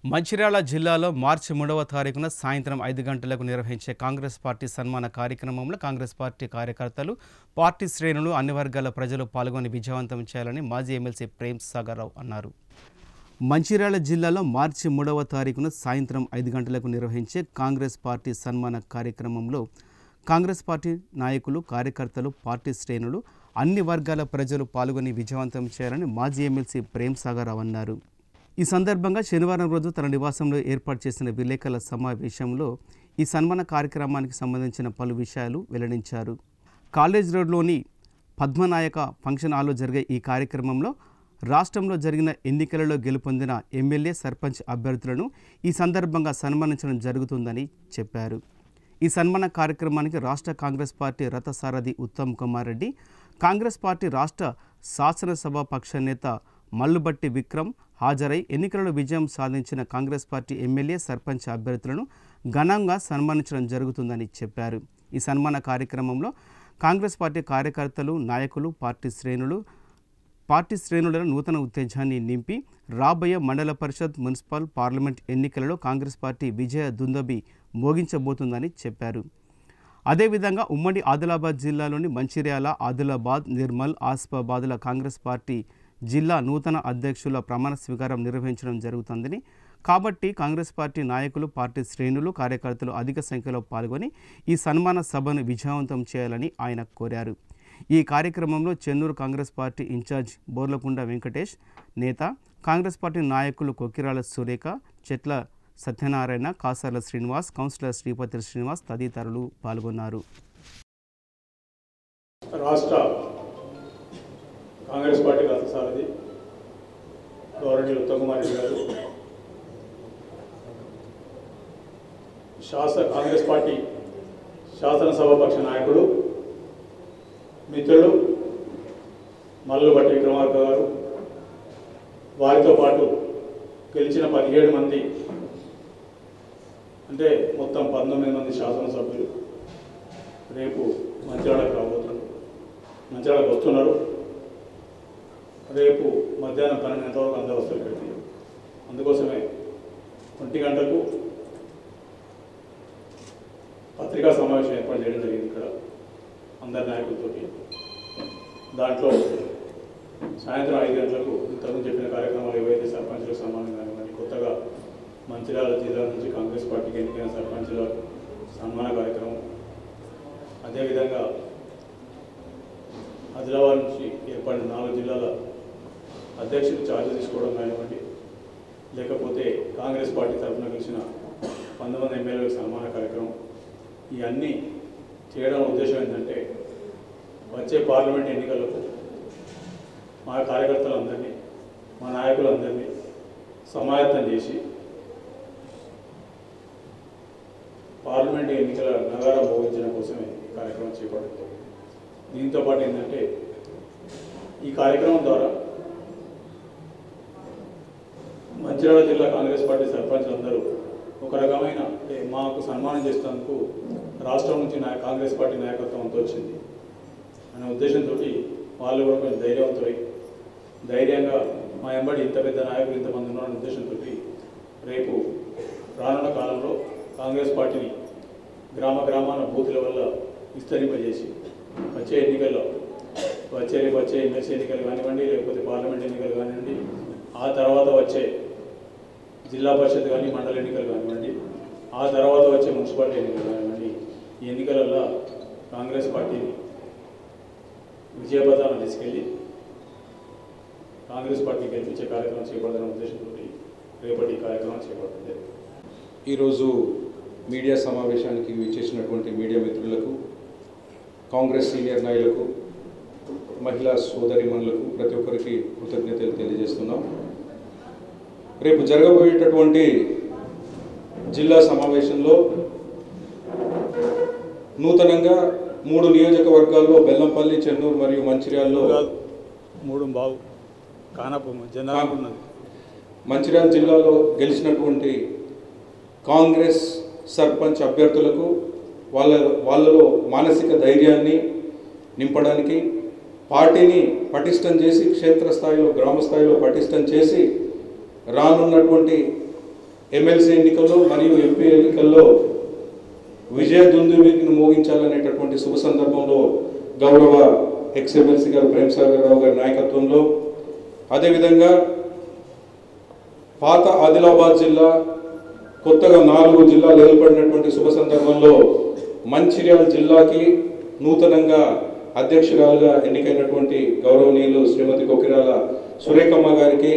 మంచిర్యాల జిల్లాలో మార్చి మూడవ తారీఖున సాయంత్రం ఐదు గంటలకు నిర్వహించే కాంగ్రెస్ పార్టీ సన్మాన కార్యక్రమంలో కాంగ్రెస్ పార్టీ కార్యకర్తలు పార్టీ శ్రేణులు అన్ని వర్గాల ప్రజలు పాల్గొని విజయవంతం చేయాలని మాజీ ఎమ్మెల్సీ ప్రేమ్ సాగర్రావు అన్నారు మంచిర్యాల జిల్లాలో మార్చి మూడవ తారీఖున సాయంత్రం ఐదు గంటలకు నిర్వహించే కాంగ్రెస్ పార్టీ సన్మాన కార్యక్రమంలో కాంగ్రెస్ పార్టీ నాయకులు కార్యకర్తలు పార్టీ శ్రేణులు అన్ని వర్గాల ప్రజలు పాల్గొని విజయవంతం చేయాలని మాజీ ఎమ్మెల్సీ ప్రేమ్ సాగర్రావు అన్నారు ఈ సందర్భంగా శనివారం రోజు తన నివాసంలో ఏర్పాటు చేసిన విలేకరుల సమావేశంలో ఈ సన్మాన కార్యక్రమానికి సంబంధించిన పలు విషయాలు వెల్లడించారు కాలేజ్ రోడ్లోని పద్మనాయక ఫంక్షన్ హాల్లో జరిగే ఈ కార్యక్రమంలో రాష్ట్రంలో జరిగిన ఎన్నికలలో గెలుపొందిన ఎమ్మెల్యే సర్పంచ్ అభ్యర్థులను ఈ సందర్భంగా సన్మానించడం జరుగుతుందని చెప్పారు ఈ సన్మాన కార్యక్రమానికి రాష్ట్ర కాంగ్రెస్ పార్టీ రథసారథి ఉత్తమ్ కుమార్ రెడ్డి కాంగ్రెస్ పార్టీ రాష్ట్ర శాసనసభ పక్ష నేత మల్లుబట్టి విక్రమ్ హాజరై ఎన్నికలలో విజయం సాధించిన కాంగ్రెస్ పార్టీ ఎమ్మెల్యే సర్పంచ్ అభ్యర్థులను ఘనంగా సన్మానించడం జరుగుతుందని చెప్పారు ఈ సన్మాన కార్యక్రమంలో కాంగ్రెస్ పార్టీ కార్యకర్తలు నాయకులు పార్టీ శ్రేణులు పార్టీ శ్రేణులలో నూతన ఉత్తేజాన్ని నింపి రాబోయే మండల పరిషత్ మున్సిపల్ పార్లమెంట్ ఎన్నికలలో కాంగ్రెస్ పార్టీ విజయ దుందబి మోగించబోతుందని చెప్పారు అదేవిధంగా ఉమ్మడి ఆదిలాబాద్ జిల్లాలోని మంచిర్యాల ఆదిలాబాద్ నిర్మల్ ఆసిఫాబాద్ల కాంగ్రెస్ పార్టీ జిల్లా నూతన అధ్యక్షుల ప్రమాణ స్వీకారం నిర్వహించడం జరుగుతుందని కాబట్టి కాంగ్రెస్ పార్టీ నాయకులు పార్టీ శ్రేణులు కార్యకర్తలు అధిక సంఖ్యలో పాల్గొని ఈ సన్మాన సభను విజయవంతం చేయాలని ఆయన కోరారు ఈ కార్యక్రమంలో చెన్నూరు కాంగ్రెస్ పార్టీ ఇన్ఛార్జ్ బోర్లకుండ వెంకటేష్ నేత కాంగ్రెస్ పార్టీ నాయకులు కొక్కిరాల సురేఖ చెట్ల సత్యనారాయణ కాసర్ల శ్రీనివాస్ కౌన్సిలర్ శ్రీపతి శ్రీనివాస్ తదితరులు పాల్గొన్నారు రాష్ట్ర కాంగ్రెస్ పార్టీ రథసారథి గౌరవనీయులు ఉత్తమ్ కుమార్ రెడ్డి గారు శాసన కాంగ్రెస్ పార్టీ శాసనసభాపక్ష నాయకుడు మిత్రుడు మల్లుబట్టి విక్రమార్క గారు వారితో పాటు గెలిచిన పదిహేడు మంది అంటే మొత్తం పంతొమ్మిది మంది శాసనసభ్యులు రేపు మంచిర్యాలకు రాబోతున్నారు మంచిర్యాలకు వస్తున్నారు రేపు మధ్యాహ్నం పన్నెండు గంటల వరకు అందరూ వస్తారు ఇక్కడికి అందుకోసమే ఒంటి గంటకు పత్రికా సమావేశం ఏర్పాటు చేయడం జరిగింది ఇక్కడ అందరి నాయకులతోటి దాంట్లో సాయంత్రం ఐదు గంటలకు ఇంతకుముందు చెప్పిన కార్యక్రమాలు ఏవైతే సర్పంచులకు సన్మానం కానివ్వండి కొత్తగా మంచిర్యాల జిల్లా నుంచి కాంగ్రెస్ పార్టీకి ఎన్నికైన సర్పంచుల సన్మాన కార్యక్రమం అదేవిధంగా ఆదిలాబాద్ నుంచి ఏర్పడిన నాలుగు జిల్లాల అధ్యక్షులు ఛార్జ్ తీసుకోవడం కానివ్వండి లేకపోతే కాంగ్రెస్ పార్టీ తరఫున గెలిచిన పంతొమ్మిది ఎమ్మెల్యేలకు సన్మాన కార్యక్రమం ఇవన్నీ చేయడం ఉద్దేశం ఏంటంటే వచ్చే పార్లమెంట్ ఎన్నికలకు మా కార్యకర్తలందరినీ మా నాయకులందరినీ సమాయత్తం చేసి పార్లమెంట్ ఎన్నికల నగారం భోగించడం కోసమే ఈ కార్యక్రమం చేపడుతుంది దీంతో పాటు ఏంటంటే ఈ కార్యక్రమం ద్వారా మంచిర్యాల జిల్లా కాంగ్రెస్ పార్టీ సర్పంచులందరూ ఒక రకమైన అంటే మాకు సన్మానం చేసేందుకు రాష్ట్రం నుంచి నా కాంగ్రెస్ పార్టీ నాయకత్వం అంతా వచ్చింది అనే ఉద్దేశంతో వాళ్ళు కూడా కొంచెం ధైర్యవంతులై ధైర్యంగా మా ఎంబడి ఇంత పెద్ద నాయకులు ఇంతమంది ఉన్నారనే ఉద్దేశంతో రేపు రానున్న కాలంలో కాంగ్రెస్ పార్టీని గ్రామ గ్రామాన బూతుల వల్ల విస్తరింపజేసి వచ్చే ఎన్నికల్లో వచ్చే రేపు వచ్చే ఎమ్మెల్సీ ఎన్నికలు కానివ్వండి లేకపోతే పార్లమెంట్ ఎన్నికలు కానివ్వండి ఆ తర్వాత వచ్చే జిల్లా పరిషత్ కానీ మండల ఎన్నికలు కానివ్వండి ఆ తర్వాత వచ్చే మున్సిపాలిటీ ఎన్నికలు కానివ్వండి ఈ ఎన్నికలలో కాంగ్రెస్ పార్టీని విజయపథాన్ని తీసుకెళ్ళి కాంగ్రెస్ పార్టీ గెలిపించే కార్యక్రమం చేపడదన్న ఉద్దేశంతో రేపటి ఈ కార్యక్రమం చేపడుతుంది ఈరోజు మీడియా సమావేశానికి విచ్చేసినటువంటి మీడియా మిత్రులకు కాంగ్రెస్ సీనియర్ నాయకులకు మహిళా సోదరిమణులకు ప్రతి ఒక్కరికి కృతజ్ఞతలు తెలియజేస్తున్నాం రేపు జరగబోయేటటువంటి జిల్లా సమావేశంలో నూతనంగా మూడు నియోజకవర్గాల్లో బెల్లంపల్లి చెన్నూరు మరియు మంచిర్యాలలో మూడు బావు కానపు జనాలకు ఉన్నది మంచిర్యాల జిల్లాలో గెలిచినటువంటి కాంగ్రెస్ సర్పంచ్ అభ్యర్థులకు వాళ్ళ వాళ్ళలో మానసిక ధైర్యాన్ని నింపడానికి పార్టీని పటిష్టం చేసి క్షేత్రస్థాయిలో గ్రామ స్థాయిలో పటిష్టం చేసి రానున్నటువంటి ఎమ్మెల్సీ ఎన్నికల్లో మరియు ఎంపీ ఎన్నికల్లో విజయ దుందుమిని మోగించాలనేటటువంటి శుభ సందర్భంలో గౌరవ ఎక్స్ ఎమ్మెల్సీ గారు ప్రేమసాగర్ రావు గారి నాయకత్వంలో అదేవిధంగా పాత ఆదిలాబాద్ జిల్లా కొత్తగా నాలుగు జిల్లాలు ఏర్పడినటువంటి శుభ సందర్భంలో మంచిర్యాల జిల్లాకి నూతనంగా అధ్యక్షురాలుగా ఎన్నికైనటువంటి గౌరవనీయులు శ్రీమతి కొకిరాల సురేఖమ్మ గారికి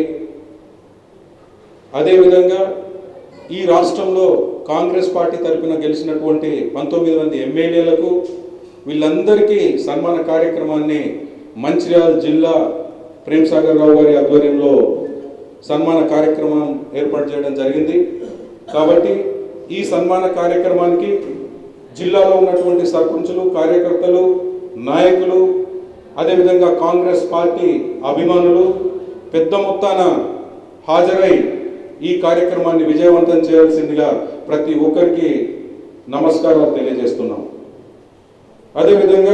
అదేవిధంగా ఈ రాష్ట్రంలో కాంగ్రెస్ పార్టీ తరపున గెలిచినటువంటి పంతొమ్మిది మంది ఎమ్మెల్యేలకు వీళ్ళందరికీ సన్మాన కార్యక్రమాన్ని మంచిర్యాల జిల్లా ప్రేమ్సాగర్ రావు గారి ఆధ్వర్యంలో సన్మాన కార్యక్రమం ఏర్పాటు చేయడం జరిగింది కాబట్టి ఈ సన్మాన కార్యక్రమానికి జిల్లాలో ఉన్నటువంటి సర్పంచులు కార్యకర్తలు నాయకులు అదేవిధంగా కాంగ్రెస్ పార్టీ అభిమానులు పెద్ద మొత్తాన హాజరై ఈ కార్యక్రమాన్ని విజయవంతం చేయాల్సిందిగా ప్రతి ఒక్కరికి నమస్కారాలు తెలియజేస్తున్నాం అదేవిధంగా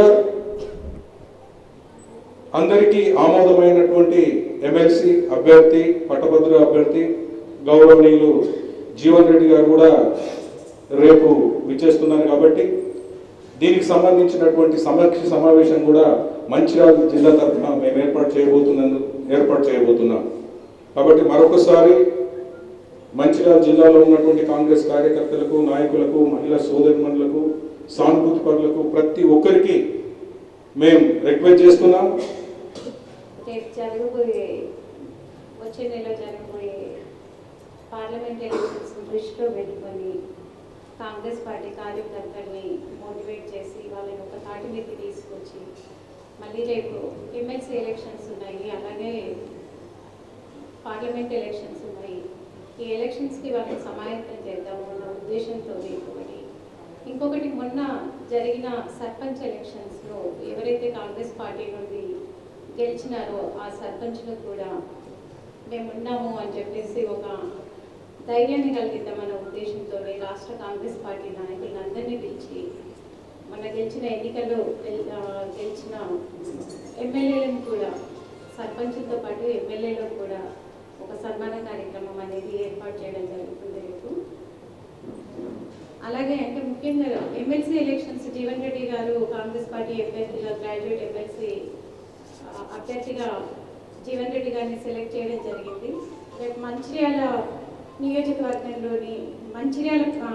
అందరికీ ఆమోదమైనటువంటి ఎమ్మెల్సీ అభ్యర్థి పట్టభద్ర అభ్యర్థి గౌరవనీయులు జీవన్ రెడ్డి గారు కూడా రేపు విచ్చేస్తున్నారు కాబట్టి దీనికి సంబంధించినటువంటి సమీక్ష సమావేశం కూడా మంచిర్యాల జిల్లా తరఫున మేము ఏర్పాటు చేయబోతున్నందు ఏర్పాటు చేయబోతున్నాం కాబట్టి మరొకసారి మంచిర్యాల జిల్లాలో ఉన్నటువంటి కాంగ్రెస్ కార్యకర్తలకు నాయకులకు మహిళా సోదరిమణులకు సానుభూతి పరులకు ప్రతి ఒక్కరికి మేము రిక్వెస్ట్ చేస్తున్నాం రేపు జరగబోయే వచ్చే నెల జరగబోయే పార్లమెంట్ ఎలక్షన్స్ దృష్టిలో పెట్టుకొని కాంగ్రెస్ పార్టీ కార్యకర్తల్ని మోటివేట్ చేసి వాళ్ళని ఒక తాటి మీదకి తీసుకొచ్చి మళ్ళీ రేపు ఎమ్మెల్సీ ఎలక్షన్స్ ఉన్నాయి అలాగే పార్లమెంట్ ఎలక్షన్స్ ఉన్నాయి ఈ ఎలక్షన్స్కి వాళ్ళని సమాయత్తం చేద్దాము అన్న ఉద్దేశంతో ఒకటి ఇంకొకటి మొన్న జరిగిన సర్పంచ్ ఎలక్షన్స్లో ఎవరైతే కాంగ్రెస్ పార్టీ నుండి గెలిచినారో ఆ సర్పంచ్లు కూడా మేము ఉన్నాము అని చెప్పేసి ఒక ధైర్యాన్ని కలిగిద్దామన్న ఉద్దేశంతో రాష్ట్ర కాంగ్రెస్ పార్టీ నాయకులందరినీ పిలిచి మన గెలిచిన ఎన్నికల్లో గెల్- ఆ, గెలిచిన ఎమ్మెల్యేలను కూడా సర్పంచులతో పాటు ఎమ్మెల్యేలకు కూడా ఒక సన్మాన కార్యక్రమం అనేది ఏర్పాటు చేయడం జరుగుతుంది రేపు అలాగే అంటే ముఖ్యంగా ఎమ్మెల్సీ ఎలక్షన్స్ జీవన్ రెడ్డి గారు కాంగ్రెస్ పార్టీ అభ్యర్థిగా గ్రాడ్యుయేట్ ఎమ్మెల్సీ ఆ, అభ్యర్థిగా జీవన్ రెడ్డి గారిని సెలెక్ట్ చేయడం జరిగింది రేపు మంచిర్యాల నియోజకవర్గంలోని మంచిర్యాల ఆ,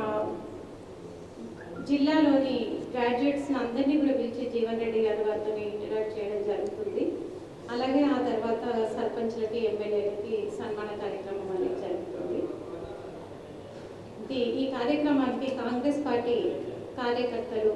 జిల్లాలోని గ్రాడ్యుయేట్స్ అందరినీ కూడా పిలిచి జీవన్ రెడ్డి గారి వారితో ఇంటరాక్ట్ చేయడం జరుగుతుంది అలాగే ఆ తర్వాత సర్పంచ్లకి ఎమ్మెల్యేలకి సన్మాన కార్యక్రమం అనేది జరుగుతుంది ఈ- ఈ కార్యక్రమానికి కాంగ్రెస్ పార్టీ కార్యకర్తలు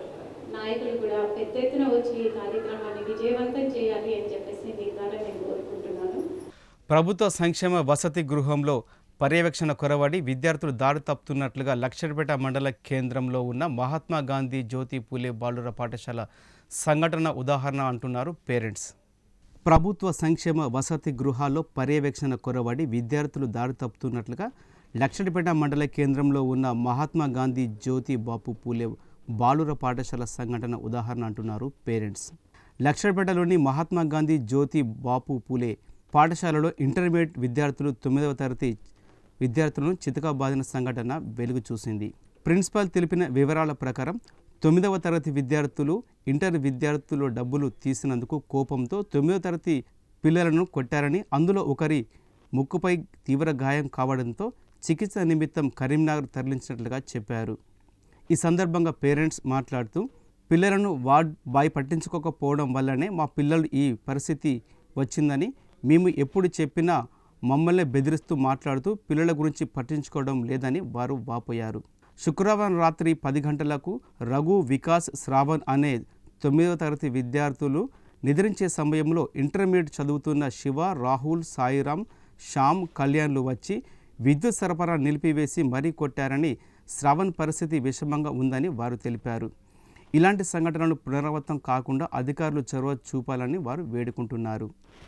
నాయకులు కూడా పెద్ద ఎత్తున వచ్చి ఈ కార్యక్రమాన్ని విజయవంతం చేయాలి అని చెప్పేసి మీ ద్వారా నేను కోరుకుంటున్నాను ప్రభుత్వ సంక్షేమ వసతి గృహంలో పర్యవేక్షణ కొరవడి విద్యార్థులు దారి తప్పుతున్నట్లుగా లక్షడిపేట మండల కేంద్రంలో ఉన్న మహాత్మా గాంధీ జ్యోతి పూలే బాలుర పాఠశాల సంఘటన ఉదాహరణ అంటున్నారు పేరెంట్స్ ప్రభుత్వ సంక్షేమ వసతి గృహాల్లో పర్యవేక్షణ కొరవడి విద్యార్థులు దారి తప్పుతున్నట్లుగా లక్షడిపేట మండల కేంద్రంలో ఉన్న మహాత్మా గాంధీ జ్యోతి బాపు పూలే బాలుర పాఠశాల సంఘటన ఉదాహరణ అంటున్నారు పేరెంట్స్ లక్షడిపేటలోని మహాత్మా గాంధీ జ్యోతి బాపు పూలే పాఠశాలలో ఇంటర్మీడియట్ విద్యార్థులు తొమ్మిదవ తరగతి విద్యార్థులను చితకబాదిన సంఘటన వెలుగు చూసింది ప్రిన్సిపాల్ తెలిపిన వివరాల ప్రకారం తొమ్మిదవ తరగతి విద్యార్థులు ఇంటర్ విద్యార్థులు డబ్బులు తీసినందుకు కోపంతో తొమ్మిదవ తరగతి పిల్లలను కొట్టారని అందులో ఒకరి ముక్కుపై తీవ్ర గాయం కావడంతో చికిత్స నిమిత్తం కరీంనగర్ తరలించినట్లుగా చెప్పారు ఈ సందర్భంగా పేరెంట్స్ మాట్లాడుతూ పిల్లలను వార్డ్ బాయ్ పట్టించుకోకపోవడం వల్లనే మా పిల్లలు ఈ పరిస్థితి వచ్చిందని మేము ఎప్పుడు చెప్పినా మమ్మల్ని బెదిరిస్తూ మాట్లాడుతూ పిల్లల గురించి పట్టించుకోవడం లేదని వారు వాపోయారు శుక్రవారం రాత్రి పది గంటలకు రఘు వికాస్ శ్రావణ్ అనే తొమ్మిదవ తరగతి విద్యార్థులు నిద్రించే సమయంలో ఇంటర్మీడియట్ చదువుతున్న శివ రాహుల్ సాయిరామ్ శ్యామ్ కళ్యాణ్లు వచ్చి విద్యుత్ సరఫరా నిలిపివేసి మరీ కొట్టారని శ్రావణ్ పరిస్థితి విషమంగా ఉందని వారు తెలిపారు ఇలాంటి సంఘటనలు పునరావృతం కాకుండా అధికారులు చొరవ చూపాలని వారు వేడుకుంటున్నారు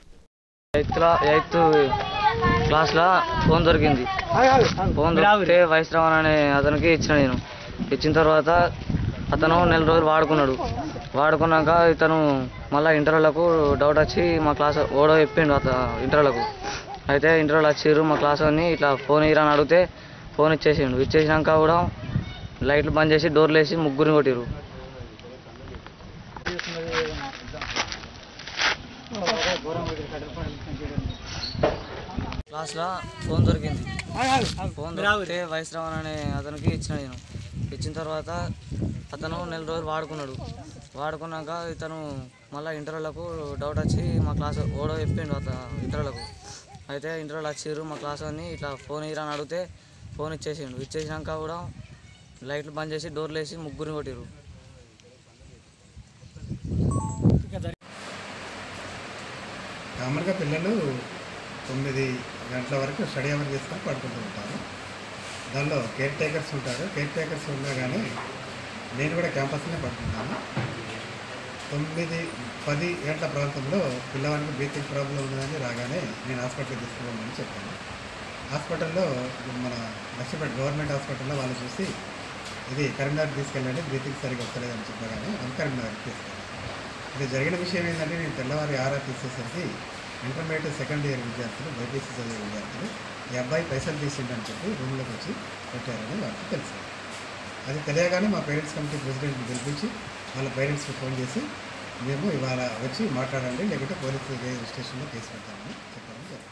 ఎయిత్ క్లా ఎయిత్ క్లాస్లో ఫోన్ దొరికింది ఫోన్ దొరికితే వైశ్రవణ్ అనే అతనికి ఇచ్చిన నేను ఇచ్చిన తర్వాత అతను నెల రోజులు వాడుకున్నాడు వాడుకున్నాక ఇతను మళ్ళీ ఇంటర్వ్యూలకు డౌట్ వచ్చి మా క్లాస్ ఓడో చెప్పిండు అత ఇంటర్వ్యూలకు అయితే ఇంటర్వ్యూలు వచ్చిర్రు మా క్లాస్ అని ఇట్లా ఫోన్ ఇయ్యరా అని అడిగితే ఫోన్ ఇచ్చేసిండు ఇచ్చేసినాక కూడా లైట్లు బంద్ చేసి డోర్లు వేసి ముగ్గురిని కొట్టిరు క్లాస్లో ఫోన్ దొరికింది ఫోన్ దొరికితే వైశ్రవణ్ అనే అతనికి ఇచ్చిన నేను ఇచ్చిన తర్వాత అతను నెల రోజులు వాడుకున్నాడు వాడుకున్నాక ఇతను మళ్ళీ ఇంటర్వ్యూలకు డౌట్ వచ్చి మా క్లాస్ ఓడో చెప్పిండు అత ఇంటర్వ్యూలకు అయితే ఇంటర్వ్యూలు వచ్చిర్రు మా క్లాస్ అని ఇట్లా ఫోన్ ఇయ్యరా అని అడిగితే ఫోన్ ఇచ్చేసిండు ఇచ్చేసినాక కూడా లైట్లు బంద్ చేసి డోర్లు వేసి ముగ్గురిని కొట్టిరు కామన్గా పిల్లలు తొమ్మిది గంటల వరకు స్టడీ అవర్ చేసుకొని పడుకుంటూ ఉంటారు దానిలో కేర్ టేకర్స్ ఉంటారు కేర్ టేకర్స్ ఉన్నా కానీ నేను కూడా క్యాంపస్లోనే పడుకుంటాను తొమ్మిది పది గంటల ప్రాంతంలో పిల్లవాడికి బ్రీతింగ్ ప్రాబ్లం ఉందని రాగానే నేను హాస్పిటల్కి తీసుకుపోమని చెప్పాను హాస్పిటల్లో మన లక్ష్మీపేట గవర్నమెంట్ హాస్పిటల్లో వాళ్ళు చూసి ఇది కరీంనగర్ తీసుకెళ్ళండి బ్రీతింగ్ సరిగ్గా వస్తలేదని చెప్పగానే అది కరీంనగర్కి తీసుకెళ్ళాను ఇది జరిగిన విషయం ఏంటంటే నేను తెల్లవారి ఆరా తీసేసరికి ఇంటర్మీడియట్ సెకండ్ ఇయర్ విద్యార్థులు బైపీసీ చదివే విద్యార్థులు ఈ అబ్బాయి పైసలు తీసిండని చెప్పి రూమ్లోకి వచ్చి పెట్టారని వారికి తెలుసు అది తెలియగానే మా పేరెంట్స్ కమిటీ ప్రెసిడెంట్ని పిలిపించి వాళ్ళ పేరెంట్స్కి ఫోన్ చేసి మేము ఇవాళ వచ్చి మాట్లాడండి లేకుంటే పోలీస్ స్టేషన్లో కేసు పెడతామని చెప్పడం జరిగింది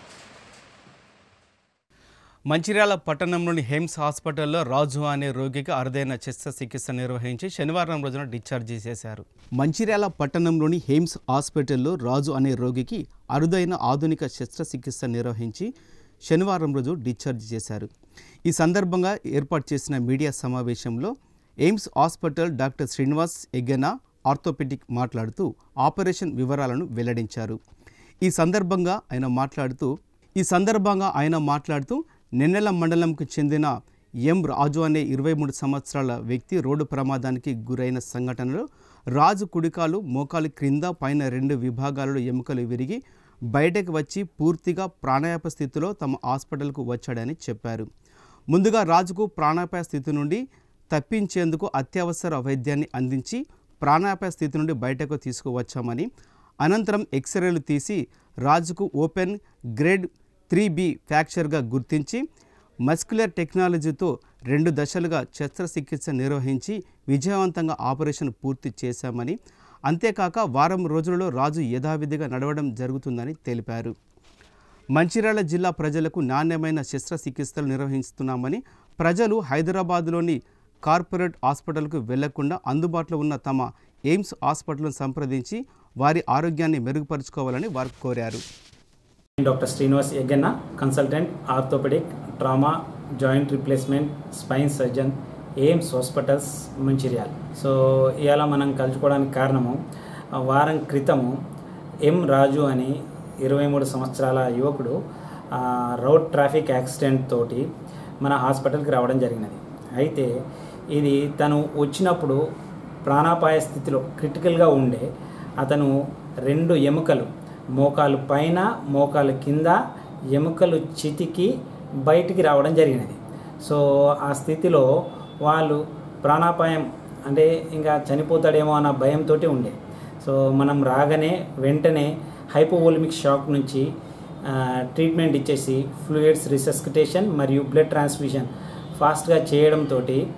మంచిర్యాల పట్టణంలోని హెయిమ్స్ హాస్పిటల్లో రాజు అనే రోగికి అరుదైన శస్త్రచికిత్స నిర్వహించి శనివారం రోజున డిశ్చార్జి చేశారు మంచిర్యాల పట్టణంలోని హెయిమ్స్ హాస్పిటల్లో రాజు అనే రోగికి అరుదైన ఆధునిక శస్త్రచికిత్స నిర్వహించి శనివారం రోజు డిశ్చార్జ్ చేశారు ఈ సందర్భంగా ఏర్పాటు చేసిన మీడియా సమావేశంలో AIIMS hospital doctor Srinivas Eggana orthopaedic మాట్లాడుతూ ఆపరేషన్ వివరాలను వెల్లడించారు ఈ సందర్భంగా ఆయన మాట్లాడుతూ ఈ సందర్భంగా ఆయన మాట్లాడుతూ నెన్నెల మండలంకు చెందిన ఎం రాజు అనే ఇరవై మూడు సంవత్సరాల వ్యక్తి రోడ్డు ప్రమాదానికి గురైన సంఘటనలో రాజు కుడికాలు మోకాలు క్రింద పైన రెండు విభాగాలలో ఎముకలు విరిగి బయటకు వచ్చి పూర్తిగా ప్రాణాయాప స్థితిలో తమ హాస్పిటల్కు వచ్చాడని చెప్పారు ముందుగా రాజుకు ప్రాణాపాయ స్థితి నుండి తప్పించేందుకు అత్యవసర వైద్యాన్ని అందించి ప్రాణాపాయ స్థితి నుండి బయటకు తీసుకువచ్చామని అనంతరం ఎక్స్రేలు తీసి రాజుకు ఓపెన్ గ్రేడ్ త్రీ బి ఫ్రాక్చర్గా గుర్తించి మస్క్యులర్ టెక్నాలజీతో రెండు దశలుగా శస్త్రచికిత్స నిర్వహించి విజయవంతంగా ఆపరేషన్ పూర్తి చేశామని అంతేకాక వారం రోజులలో రాజు యథావిధిగా నడవడం జరుగుతుందని తెలిపారు మంచిర్యాల జిల్లా ప్రజలకు నాణ్యమైన శస్త్రచికిత్సలు నిర్వహిస్తున్నామని ప్రజలు హైదరాబాద్లోని కార్పొరేట్ హాస్పిటల్కు వెళ్లకుండా అందుబాటులో ఉన్న తమ ఎయిమ్స్ హాస్పిటల్ను సంప్రదించి వారి ఆరోగ్యాన్ని మెరుగుపరుచుకోవాలని వారు కోరారు doctor Srinivas Egganna consultant orthopaedic trauma joint replacement spine surgeon AIIMS hospitals Mancherial so ఇవాళ మనం కలుసుకోవడానికి కారణము ఆ వారం క్రితము ఎం రాజు అని ఇరవై మూడు సంవత్సరాల యువకుడు ఆ, రోడ్ ట్రాఫిక్ యాక్సిడెంట్ తోటి మన హాస్పిటల్కి రావడం జరిగినది అయితే ఇది తను వచ్చినప్పుడు ప్రాణాపాయ స్థితిలో క్రిటికల్గా ఉండే అతను రెండు ఎముకలు మోకాలు పైన మోకాలు కింద ఎముకలు చితికి బయటికి రావడం జరిగినది సో ఆ స్థితిలో వాళ్ళు ప్రాణాపాయం అంటే ఇంకా చనిపోతాడేమో అన్న భయంతో ఉండే సో మనం రాగానే వెంటనే హైపోవోలిమిక్ షాక్ నుంచి ఆ, ట్రీట్మెంట్ ఇచ్చేసి ఫ్లూయిడ్స్ రిసస్కిటేషన్ మరియు బ్లడ్ ట్రాన్స్ఫ్యూషన్ ఫాస్ట్గా చేయడంతో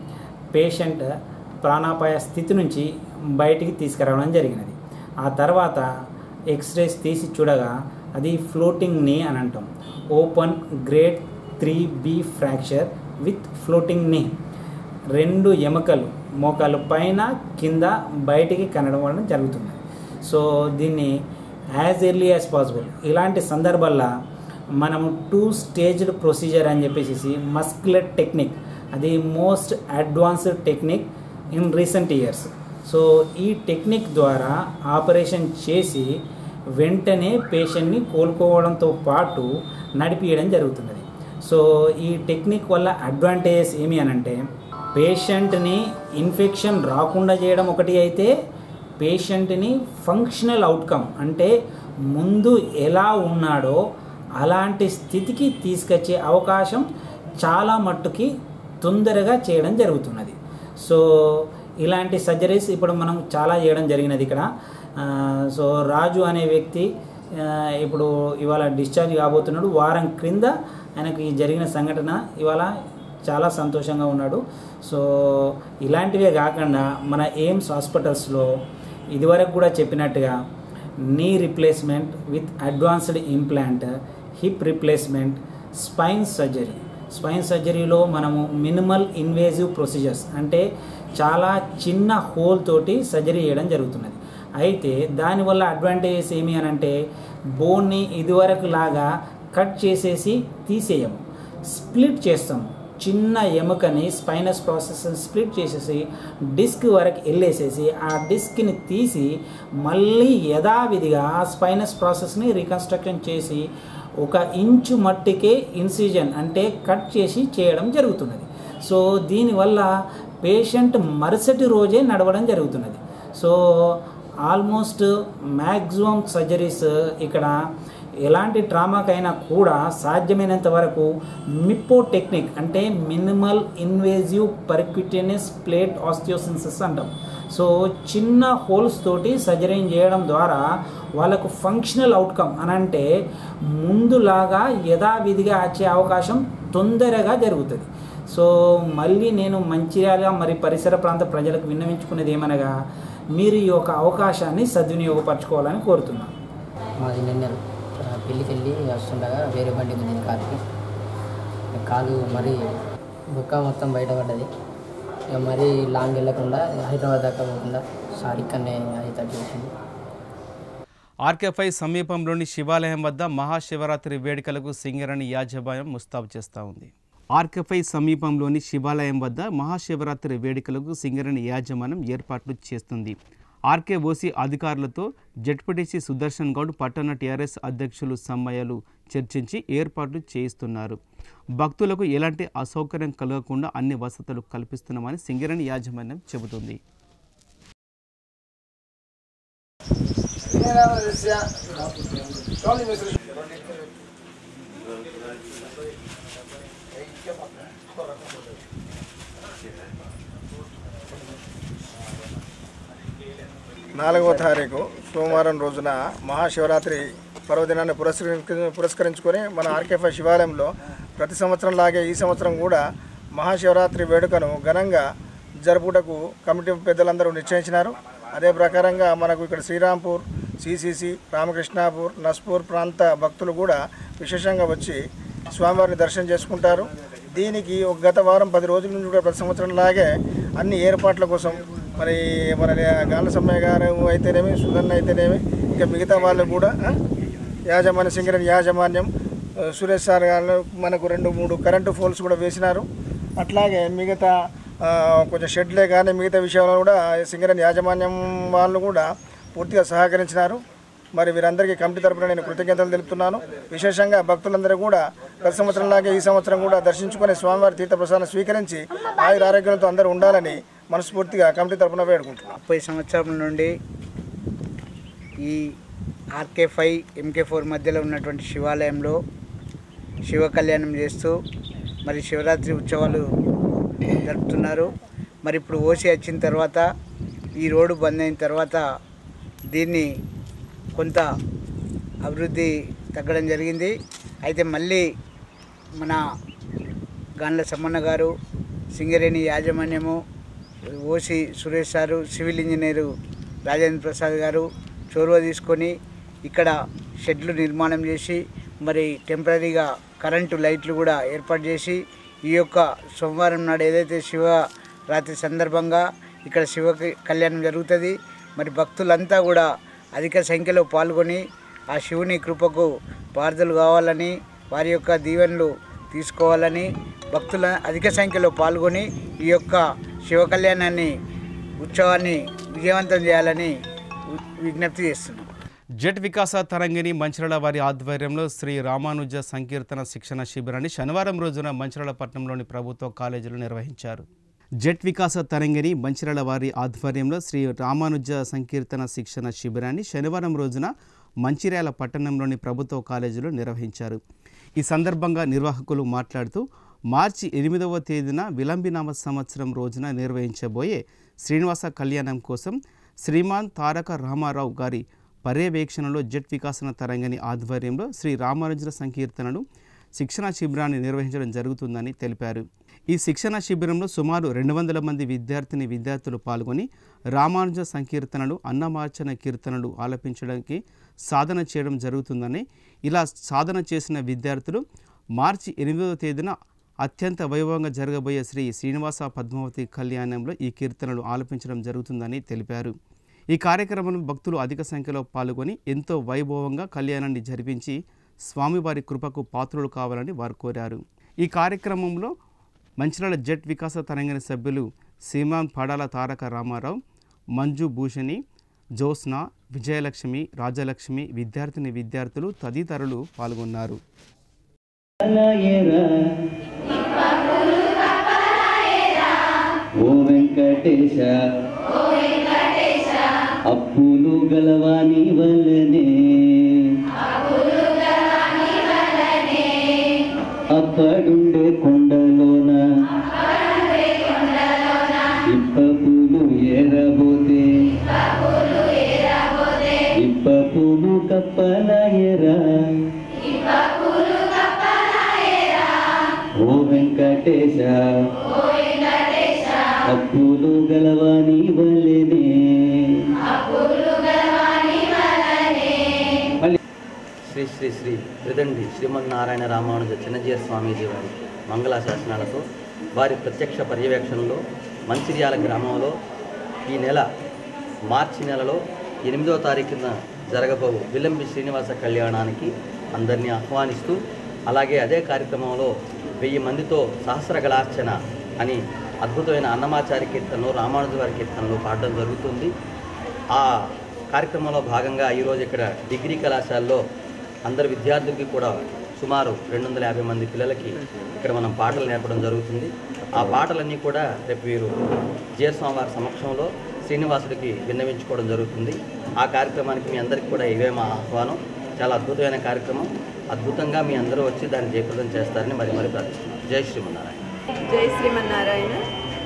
పేషెంట్ ప్రాణాపాయ స్థితి నుంచి బయటికి తీసుకురావడం జరిగినది ఆ తర్వాత ఎక్స్రేస్ తీసి చూడగా అది ఫ్లోటింగ్ నీ అని అంటాం open grade three B fracture with floating knee రెండు ఎముకలు మోకాలు పైన కింద బయటికి కనడం జరుగుతుంది సో దీన్ని యాజ్ ఎర్లీ యాజ్ పాసిబుల్ ఇలాంటి సందర్భాల్లో మనము టూ స్టేజ్డ్ ప్రొసీజర్ అని చెప్పేసి మస్కులర్ టెక్నిక్ అది most advanced technique in recent years so ఈ టెక్నిక్ ద్వారా ఆపరేషన్ చేసి వెంటనే పేషెంట్ని కోలుకోవడంతో పాటు నడిపియడం జరుగుతున్నది సో ఈ టెక్నిక్ వల్ల అడ్వాంటేజెస్ ఏమి అనంటే పేషెంట్ని ఇన్ఫెక్షన్ రాకుండా చేయడం ఒకటి అయితే పేషెంట్ని ఫంక్షనల్ అవుట్కమ్ అంటే ముందు ఎలా ఉన్నాడో అలాంటి స్థితికి తీసుకొచ్చే అవకాశం చాలా మట్టుకి తొందరగా చేయడం జరుగుతున్నది సో ఇలాంటి సర్జరీస్ ఇప్పుడు మనం చాలా చేయడం జరిగినది ఇక్కడ ఆ, సో రాజు అనే వ్యక్తి ఆ, ఇప్పుడు ఇవాళ డిశ్చార్జ్ కాబోతున్నాడు వారం క్రింద ఆయనకు ఈ జరిగిన సంఘటన ఇవాళ చాలా సంతోషంగా ఉన్నాడు సో ఇలాంటివే కాకుండా మన ఎయిమ్స్ హాస్పిటల్స్లో ఇదివరకు కూడా చెప్పినట్టుగా knee replacement with advanced implant hip replacement spine surgery spine సర్జరీలో మనము మినిమల్ ఇన్వేజివ్ ప్రొసీజర్స్ అంటే చాలా చిన్న హోల్ తోటి సర్జరీ చేయడం జరుగుతున్నది అయితే దానివల్ల అడ్వాంటేజెస్ ఏమి అని అంటే బోన్ని ఇదివరకు లాగా కట్ చేసేసి తీసేయము స్ప్లిట్ చేస్తాము చిన్న ఎముకని స్పైనస్ ప్రాసెస్ స్ప్లిట్ చేసేసి డిస్క్ వరకు వెళ్ళేసేసి ఆ డిస్క్ని తీసి మళ్ళీ యథావిధిగా ఆ స్పైనస్ ప్రాసెస్ని రీకన్స్ట్రక్షన్ చేసి ఒక ఇంచు మట్టికే ఇన్సిజన్ అంటే కట్ చేసి చేయడం జరుగుతున్నది సో దీనివల్ల పేషెంట్ మరుసటి రోజే నడవడం జరుగుతున్నది సో ఆల్మోస్ట్ మ్యాక్సిమం సర్జరీస్ ఇక్కడ ఎలాంటి ట్రామాకైనా కూడా సాధ్యమైనంత వరకు మిప్పో టెక్నిక్ అంటే minimal invasive percutaneous plate osteosynthesis అంటాం సో చిన్న హోల్స్ తోటి సర్జరీ చేయడం ద్వారా వాళ్ళకు ఫంక్షనల్ అవుట్కమ్ అని అంటే ముందులాగా యథావిధిగా వచ్చే అవకాశం తొందరగా జరుగుతుంది సో మళ్ళీ నేను మంచిర్యాల మరి పరిసర ప్రాంత ప్రజలకు విన్నవించుకునేది ఏమనగా మీరు ఈ యొక్క అవకాశాన్ని సద్వినియోగపరచుకోవాలని కోరుతున్నాను మాది నిన్న పెళ్ళికి వెళ్ళి వస్తుండగా వేరే బండి ఉంది కారుకి కాలు మరి బుక్క మొత్తం బయటపడ్డది ఇక మరీ లాంగ్ వెళ్ళకుండా హైదరాబాద్ దాకా పోకుండా సార్ ఇక్కడనే అయితే చేసింది ఆర్కేఫై సమీపంలోని శివాలయం వద్ద మహాశివరాత్రి వేడుకలకు సింగరణి యాజమాన్యం ముస్తాబు చేస్తూ ఉంది ఆర్కేఫై సమీపంలోని శివాలయం వద్ద మహాశివరాత్రి వేడుకలకు సింగరణి యాజమాన్యం ఏర్పాట్లు చేస్తుంది ఆర్కే ఓసీ అధికారులతో జడ్పీటీసీ సుదర్శన్ గౌడ్ పట్టణ టీఆర్ఎస్ అధ్యక్షులు సమ్మయ్యలు చర్చించి ఏర్పాట్లు చేయిస్తున్నారు భక్తులకు ఎలాంటి అసౌకర్యం కలగకుండా అన్ని వసతులు కల్పిస్తున్నామని సింగరణి యాజమాన్యం చెబుతుంది నాలుగవ తారీఖు సోమవారం రోజున మహాశివరాత్రి పర్వదినాన్ని పురస్కరి పురస్కరించుకొని మన ఆర్కేఫై శివాలయంలో ప్రతి సంవత్సరం లాగే ఈ సంవత్సరం కూడా మహాశివరాత్రి వేడుకను ఘనంగా జరుపుటకు కమిటీ పెద్దలందరూ నిశ్చయించినారు అదే ప్రకారంగా మనకు ఇక్కడ శ్రీరాంపూర్ సిసిసి రామకృష్ణాపూర్ నస్పూర్ ప్రాంత భక్తులు కూడా విశేషంగా వచ్చి స్వామివారిని దర్శనం చేసుకుంటారు దీనికి ఒక గత వారం పది రోజుల నుంచి కూడా ప్రతి సంవత్సరం లాగే అన్ని ఏర్పాట్ల కోసం మరి మన గాల సమ్మయ్య గారు అయితేనేమి సుధన్న అయితేనేమి ఇంకా మిగతా వాళ్ళు కూడా ఆ, యాజమాన్య సింగరేణి యాజమాన్యం ఆ, సురేష్ సార్ గారు మనకు రెండు మూడు కరెంటు పోల్స్ కూడా వేసినారు అట్లాగే మిగతా ఆ, కొంచెం షెడ్లే కానీ మిగతా విషయంలో కూడా సింగరేణి యాజమాన్యం వాళ్ళు కూడా పూర్తిగా సహకరించినారు మరి వీరందరికీ కమిటీ తరపున నేను కృతజ్ఞతలు తెలుపుతున్నాను విశేషంగా భక్తులందరూ కూడా ప్రతి సంవత్సరంలాగే ఈ సంవత్సరం కూడా దర్శించుకొని స్వామివారి తీర్థప్రసాదం స్వీకరించి ఆయుర ఆరోగ్యాలతో అందరూ ఉండాలని మనస్ఫూర్తిగా కమిటీ తరపున వేడుకుంటున్నాను ముప్పై సంవత్సరం నుండి ఈ ఆర్కే ఫైవ్ ఎంకే ఫోర్ మధ్యలో ఉన్నటువంటి శివాలయంలో శివ కళ్యాణం చేస్తూ మరి శివరాత్రి ఉత్సవాలు జరుపుతున్నారు మరి ఇప్పుడు ఓసి వచ్చిన తర్వాత ఈ రోడ్డు బంద్ అయిన తర్వాత దీన్ని కొంత అభివృద్ధి తగ్గడం జరిగింది అయితే మళ్ళీ మన గాండ్ల సమ్మన్న గారు సింగరేణి యాజమాన్యము OC Suresh sir civil engineer Rajendra Prasad గారు చొరవ తీసుకొని ఇక్కడ షెడ్లు నిర్మాణం చేసి మరి టెంపరీగా కరెంటు లైట్లు కూడా ఏర్పాటు చేసి ఈ యొక్క సోమవారం నాడు ఏదైతే శివరాత్రి సందర్భంగా ఇక్కడ శివ కళ్యాణం జరుగుతుంది మరి భక్తులంతా కూడా అధిక సంఖ్యలో పాల్గొని ఆ శివుని కృపకు పారుదలు కావాలని వారి యొక్క దీవెనలు తీసుకోవాలని భక్తుల అధిక సంఖ్యలో పాల్గొని ఈ యొక్క శివ కళ్యాణాన్ని ఉత్సవాన్ని విజయవంతం చేయాలని వి- విజ్ఞప్తి చేస్తున్నాం జెట్ వికాస తరంగిణి మంచిరాల వారి ఆధ్వర్యంలో శ్రీ రామానుజ సంకీర్తన శిక్షణ శిబిరాన్ని శనివారం రోజున మంచిరాల పట్టణంలోని ప్రభుత్వ కాలేజీలో నిర్వహించారు జెట్ వికాస తరంగిణి మంచిరాల వారి ఆధ్వర్యంలో శ్రీ రామానుజ సంకీర్తన శిక్షణ శిబిరాన్ని శనివారం రోజున మంచిర్యాల పట్టణంలోని ప్రభుత్వ కాలేజీలో నిర్వహించారు ఈ సందర్భంగా నిర్వాహకులు మాట్లాడుతూ మార్చి ఎనిమిదవ తేదీన విలంబినామ సంవత్సరం రోజున నిర్వహించబోయే శ్రీనివాస కళ్యాణం కోసం శ్రీమాన్ తారక రామారావు గారి పర్యవేక్షణలో జెట్ వికాసన తరంగని ఆధ్వర్యంలో శ్రీ రామానుజుల సంకీర్తనను శిక్షణా శిబిరాన్ని నిర్వహించడం జరుగుతుందని తెలిపారు ఈ శిక్షణ శిబిరంలో సుమారు రెండు వందల మంది విద్యార్థిని విద్యార్థులు పాల్గొని రామానుజ సంకీర్తనలు అన్నమార్చన కీర్తనలు ఆలపించడానికి సాధన చేయడం జరుగుతుందని ఇలా సాధన చేసిన విద్యార్థులు మార్చి ఎనిమిదవ తేదీన అత్యంత వైభవంగా జరగబోయే శ్రీ శ్రీనివాస పద్మావతి కళ్యాణంలో ఈ కీర్తనలు ఆలపించడం జరుగుతుందని తెలిపారు ఈ కార్యక్రమంలో భక్తులు అధిక సంఖ్యలో పాల్గొని ఎంతో వైభవంగా కళ్యాణాన్ని జరిపించి స్వామివారి కృపకు పాత్రులు కావాలని వారు కోరారు ఈ కార్యక్రమంలో మంచిర్యాల జెట్ వికాస తరంగిణి సభ్యులు సీమాన్ పడాల తారక రామారావు మంజు భూషణి జ్యోత్స్న విజయలక్ష్మి రాజలక్ష్మి విద్యార్థిని విద్యార్థులు తదితరులు పాల్గొన్నారు ఓ వెంకటేశ అప్పులు గలవాని వల్లనే అప్పడుండే కొండలోన ఇప్ప పూలు ఏరబోతే ఇప్ప పూలు కప్పల ఎరా ఓ వెంకటేశ అప్పులు గలవాని వల్లనే శ్రీ శ్రీ శ్రీ త్రిదండి శ్రీమన్నారాయణ రామానుజ చిన్నజీయ స్వామీజీ వారి మంగళ శాసనాలతో వారి ప్రత్యక్ష పర్యవేక్షణలో మంచిర్యాల గ్రామంలో ఈ నెల మార్చి నెలలో ఎనిమిదో తారీఖున జరగబోవు విలంబి శ్రీనివాస కళ్యాణానికి అందరినీ ఆహ్వానిస్తూ అలాగే అదే కార్యక్రమంలో వెయ్యి మందితో సహస్రగళార్చన అని అద్భుతమైన అన్నమాచారి కీర్తనలు రామానుజ వారి కీర్తనలు పాడడం జరుగుతుంది ఆ కార్యక్రమంలో భాగంగా ఈరోజు ఇక్కడ డిగ్రీ కళాశాలలో అందరు విద్యార్థులకి కూడా సుమారు రెండు వందల యాభై మంది పిల్లలకి ఇక్కడ మనం పాటలు నేర్పడం జరుగుతుంది ఆ పాటలన్నీ కూడా రేపు వీరు జీఎస్వామి వారి సమక్షంలో శ్రీనివాసుడికి విన్నవించుకోవడం జరుగుతుంది ఆ కార్యక్రమానికి మీ అందరికీ కూడా ఇవే మా ఆహ్వానం చాలా అద్భుతమైన కార్యక్రమం అద్భుతంగా మీ అందరూ వచ్చి దాన్ని జయప్రదం చేస్తారని మరి మరి ప్రార్థిస్తున్నాం జై శ్రీమన్నారాయణ జై శ్రీమన్నారాయణ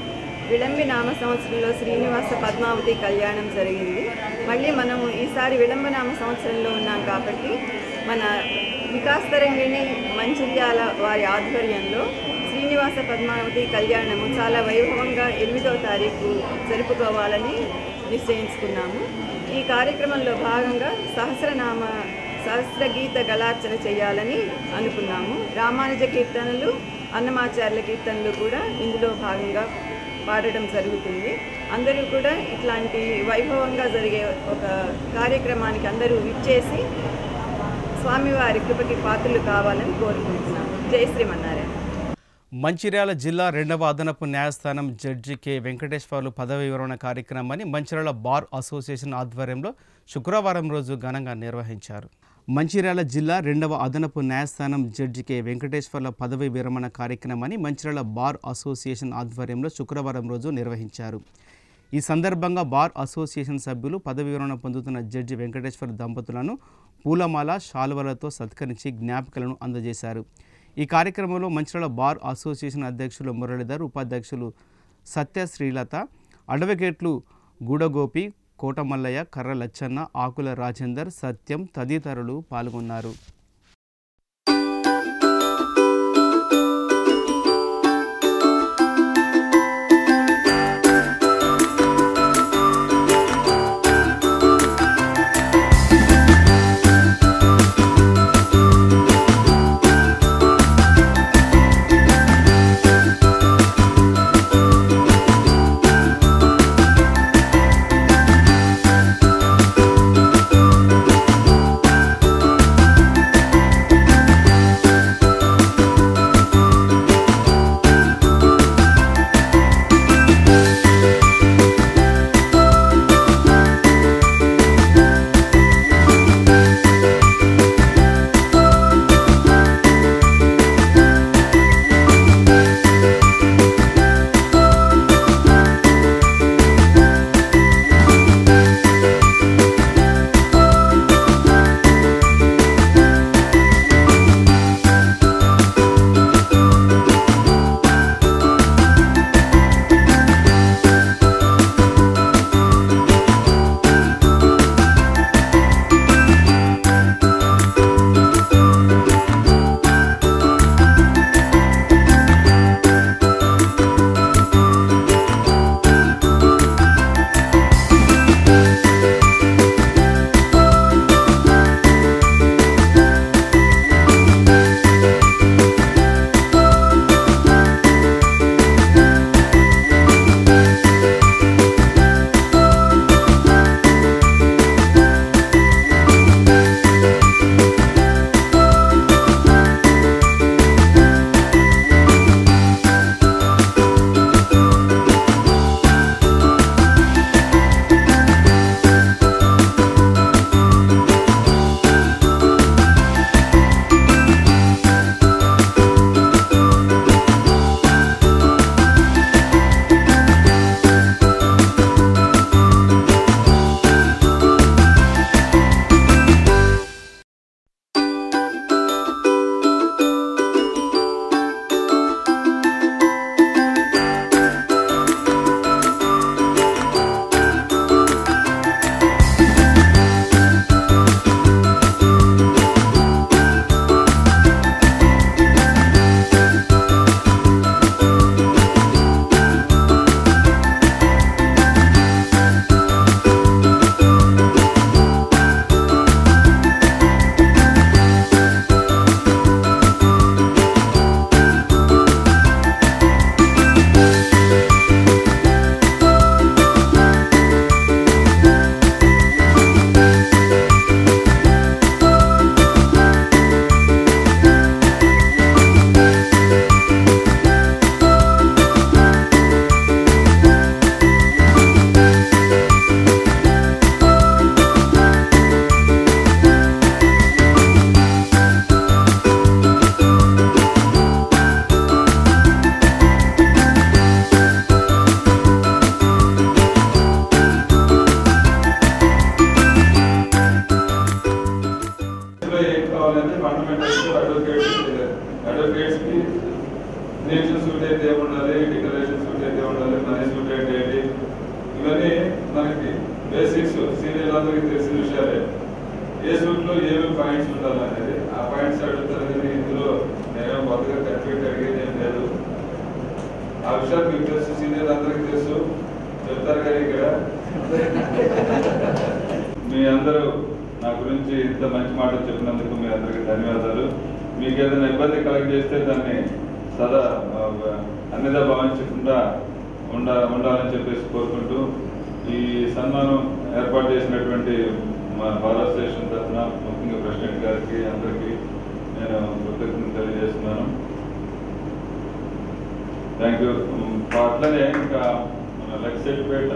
విళంబి నామ సంవత్సరంలో శ్రీనివాస పద్మావతి కళ్యాణం జరిగింది మళ్ళీ మనము ఈసారి విళంబ నామ సంవత్సరంలో ఉన్నాం కాబట్టి మన వికాస్ తరంగిణి మంచిర్యాల వారి ఆధ్వర్యంలో శ్రీనివాస పద్మావతి కళ్యాణము చాలా వైభవంగా ఎనిమిదవ తారీఖు జరుపుకోవాలని నిశ్చయించుకున్నాము ఈ కార్యక్రమంలో భాగంగా సహస్రనామ సహస్రగీత గళార్చన చేయాలని అనుకున్నాము రామానుజ కీర్తనలు అన్నమాచార్యుల కీర్తనలు కూడా ఇందులో భాగంగా పాడడం జరుగుతుంది అందరూ కూడా ఇట్లాంటి వైభవంగా జరిగే ఒక కార్యక్రమానికి అందరూ విచ్చేసి స్వామివారి కృపకి పాత్రలు కావాలని కోరుకుంటున్నాను జై శ్రీమన్నారాయణ మంచిర్యాల జిల్లా రెండవ అదనపు న్యాయస్థానం జడ్జి కె వెంకటేశ్వర్లు పదవి విరమణ కార్యక్రమాన్ని మంచిర్యాల బార్ అసోసియేషన్ ఆధ్వర్యంలో శుక్రవారం రోజు ఘనంగా నిర్వహించారు మంచిర్యాల జిల్లా రెండవ అదనపు న్యాయస్థానం జడ్జి కె వెంకటేశ్వర్ల పదవి విరమణ కార్యక్రమాన్ని మంచిర్యాల బార్ అసోసియేషన్ ఆధ్వర్యంలో శుక్రవారం రోజు నిర్వహించారు ఈ సందర్భంగా బార్ అసోసియేషన్ సభ్యులు పదవి విరమణ పొందుతున్న జడ్జి వెంకటేశ్వర దంపతులను పూలమాల శాలువలతో సత్కరించి జ్ఞాపికలను అందజేశారు ఈ కార్యక్రమంలో మంచిర్యాల బార్ అసోసియేషన్ అధ్యక్షులు మురళీధర్ ఉపాధ్యక్షులు సత్య శ్రీలత అడ్వకేట్లు గూడగోపి కోటమల్లయ్య కర్ర లచ్చన్న ఆకుల రాజేందర్ సత్యం తదితరులు పాల్గొన్నారు Thank నేషన్ సూట్ అయితే ఏముండాలి డిక్లరేషన్ సూట్ అయితే ఉండాలి మనీ సూట్ అయితే ఏంటి ఇవన్నీ మనకి బేసిక్స్ సీనియర్ అందరికీ తెలిసిన విషయాలే ఏ సూట్ లో ఏమేమి పాయింట్స్ ఉండాలి అనేది ఆ పాయింట్స్ అడుగుతారు కానీ ఇందులో నేనేం కొత్తగా కన్ఫ్యూట్ అడిగేది ఏం లేదు ఆ విషయాలు మీకు తెలుసు సీనియర్ అందరికీ తెలుసు చెప్తారు కానీ ఇక్కడ మీ అందరూ నా గురించి ఇంత మంచి మాటలు చెప్పినందుకు మీ అందరికీ ధన్యవాదాలు మీకు ఏదైనా ఇబ్బంది కలెక్ట్ చేస్తే దాన్ని సదా ఆ, అన్నిదా భావించకుండా ఉండ ఉండాలని చెప్పేసి కోరుకుంటూ ఈ సన్మానం ఏర్పాటు చేసినటువంటి మా భారత స్టేషన్ తరఫున ముఖ్యంగా ప్రెసిడెంట్ గారికి అందరికీ నేను కృతజ్ఞతలు తెలియజేస్తున్నాను థ్యాంక్ యూ అట్లనే ఇంకా మన లక్ష్యపేట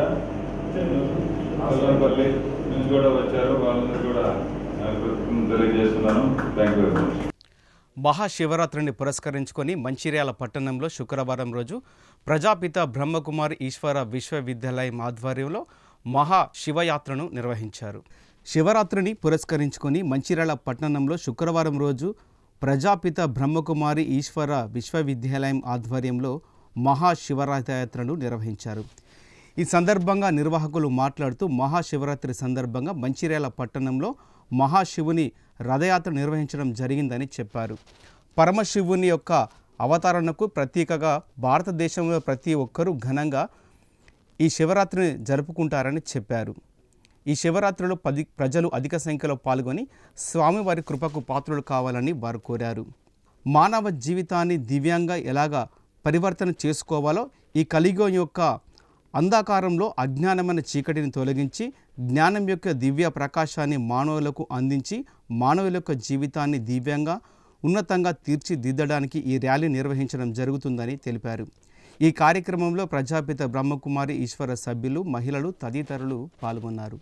కొల్లంపల్లి నుంచి కూడా వచ్చారు వాళ్ళందరూ కూడా ఆ, కృతజ్ఞతలు తెలియజేస్తున్నాను థ్యాంక్ యూ వెరీ మచ్ మహాశివరాత్రిని పురస్కరించుకొని మంచిర్యాల పట్టణంలో శుక్రవారం రోజు ప్రజాపిత బ్రహ్మకుమారి ఈశ్వర విశ్వవిద్యాలయం ఆధ్వర్యంలో మహా శివయాత్రను నిర్వహించారు శివరాత్రిని పురస్కరించుకొని మంచిర్యాల పట్టణంలో శుక్రవారం రోజు ప్రజాపిత బ్రహ్మకుమారి ఈశ్వర విశ్వవిద్యాలయం ఆధ్వర్యంలో మహాశివరాత్రను నిర్వహించారు ఈ సందర్భంగా నిర్వాహకులు మాట్లాడుతూ మహాశివరాత్రి సందర్భంగా మంచిర్యాల పట్టణంలో మహాశివుని రథయాత్ర నిర్వహించడం జరిగిందని చెప్పారు పరమశివుని యొక్క అవతరణకు ప్రతీకగా భారతదేశంలో ప్రతి ఒక్కరూ ఘనంగా ఈ శివరాత్రిని జరుపుకుంటారని చెప్పారు ఈ శివరాత్రిలో పది ప్రజలు అధిక సంఖ్యలో పాల్గొని స్వామివారి కృపకు పాత్రులు కావాలని వారు కోరారు మానవ జీవితాన్ని దివ్యంగా ఎలాగా పరివర్తన చేసుకోవాలో ఈ కలియుగం యొక్క అంధకారంలో అజ్ఞానమైన చీకటిని తొలగించి జ్ఞానం యొక్క దివ్య ప్రకాశాన్ని మానవులకు అందించి మానవుల యొక్క జీవితాన్ని దివ్యంగా ఉన్నతంగా తీర్చిదిద్దడానికి ఈ ర్యాలీ నిర్వహించడం జరుగుతుందని తెలిపారు ఈ కార్యక్రమంలో ప్రజాపిత బ్రహ్మకుమారి ఈశ్వర సభ్యులు మహిళలు తదితరులు పాల్గొన్నారు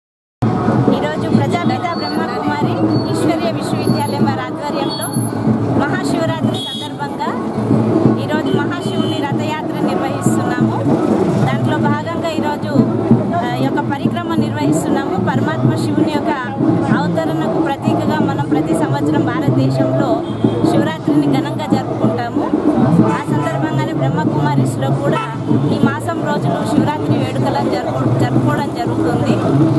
ఈరోజు ప్రజాపిత బ్రహ్మకుమారి ఈశ్వర్య విశ్వవిద్యాలయం వారి ఆధ్వర్యంలో మహాశివరాత్రి సందర్భంగా ఈరోజు మహాశివుని రథయాత్ర నిర్వహిస్తున్నాము దాంట్లో భాగంగా ఈరోజు ఆ, ఈ యొక్క పరిక్రమ నిర్వహిస్తున్నాము పరమాత్మ శివుని యొక్క అవతరణకు ప్రతీకగా మనం ప్రతి సంవత్సరం భారతదేశంలో శివరాత్రిని ఘనంగా జరుపుకుంటాము ఆ సందర్భంగానే బ్రహ్మకుమారిస్లో కూడా ఈ మాసం రోజులు శివరాత్రి వేడుకలను జరుపు జరుపుకోవడం జరుగుతుంది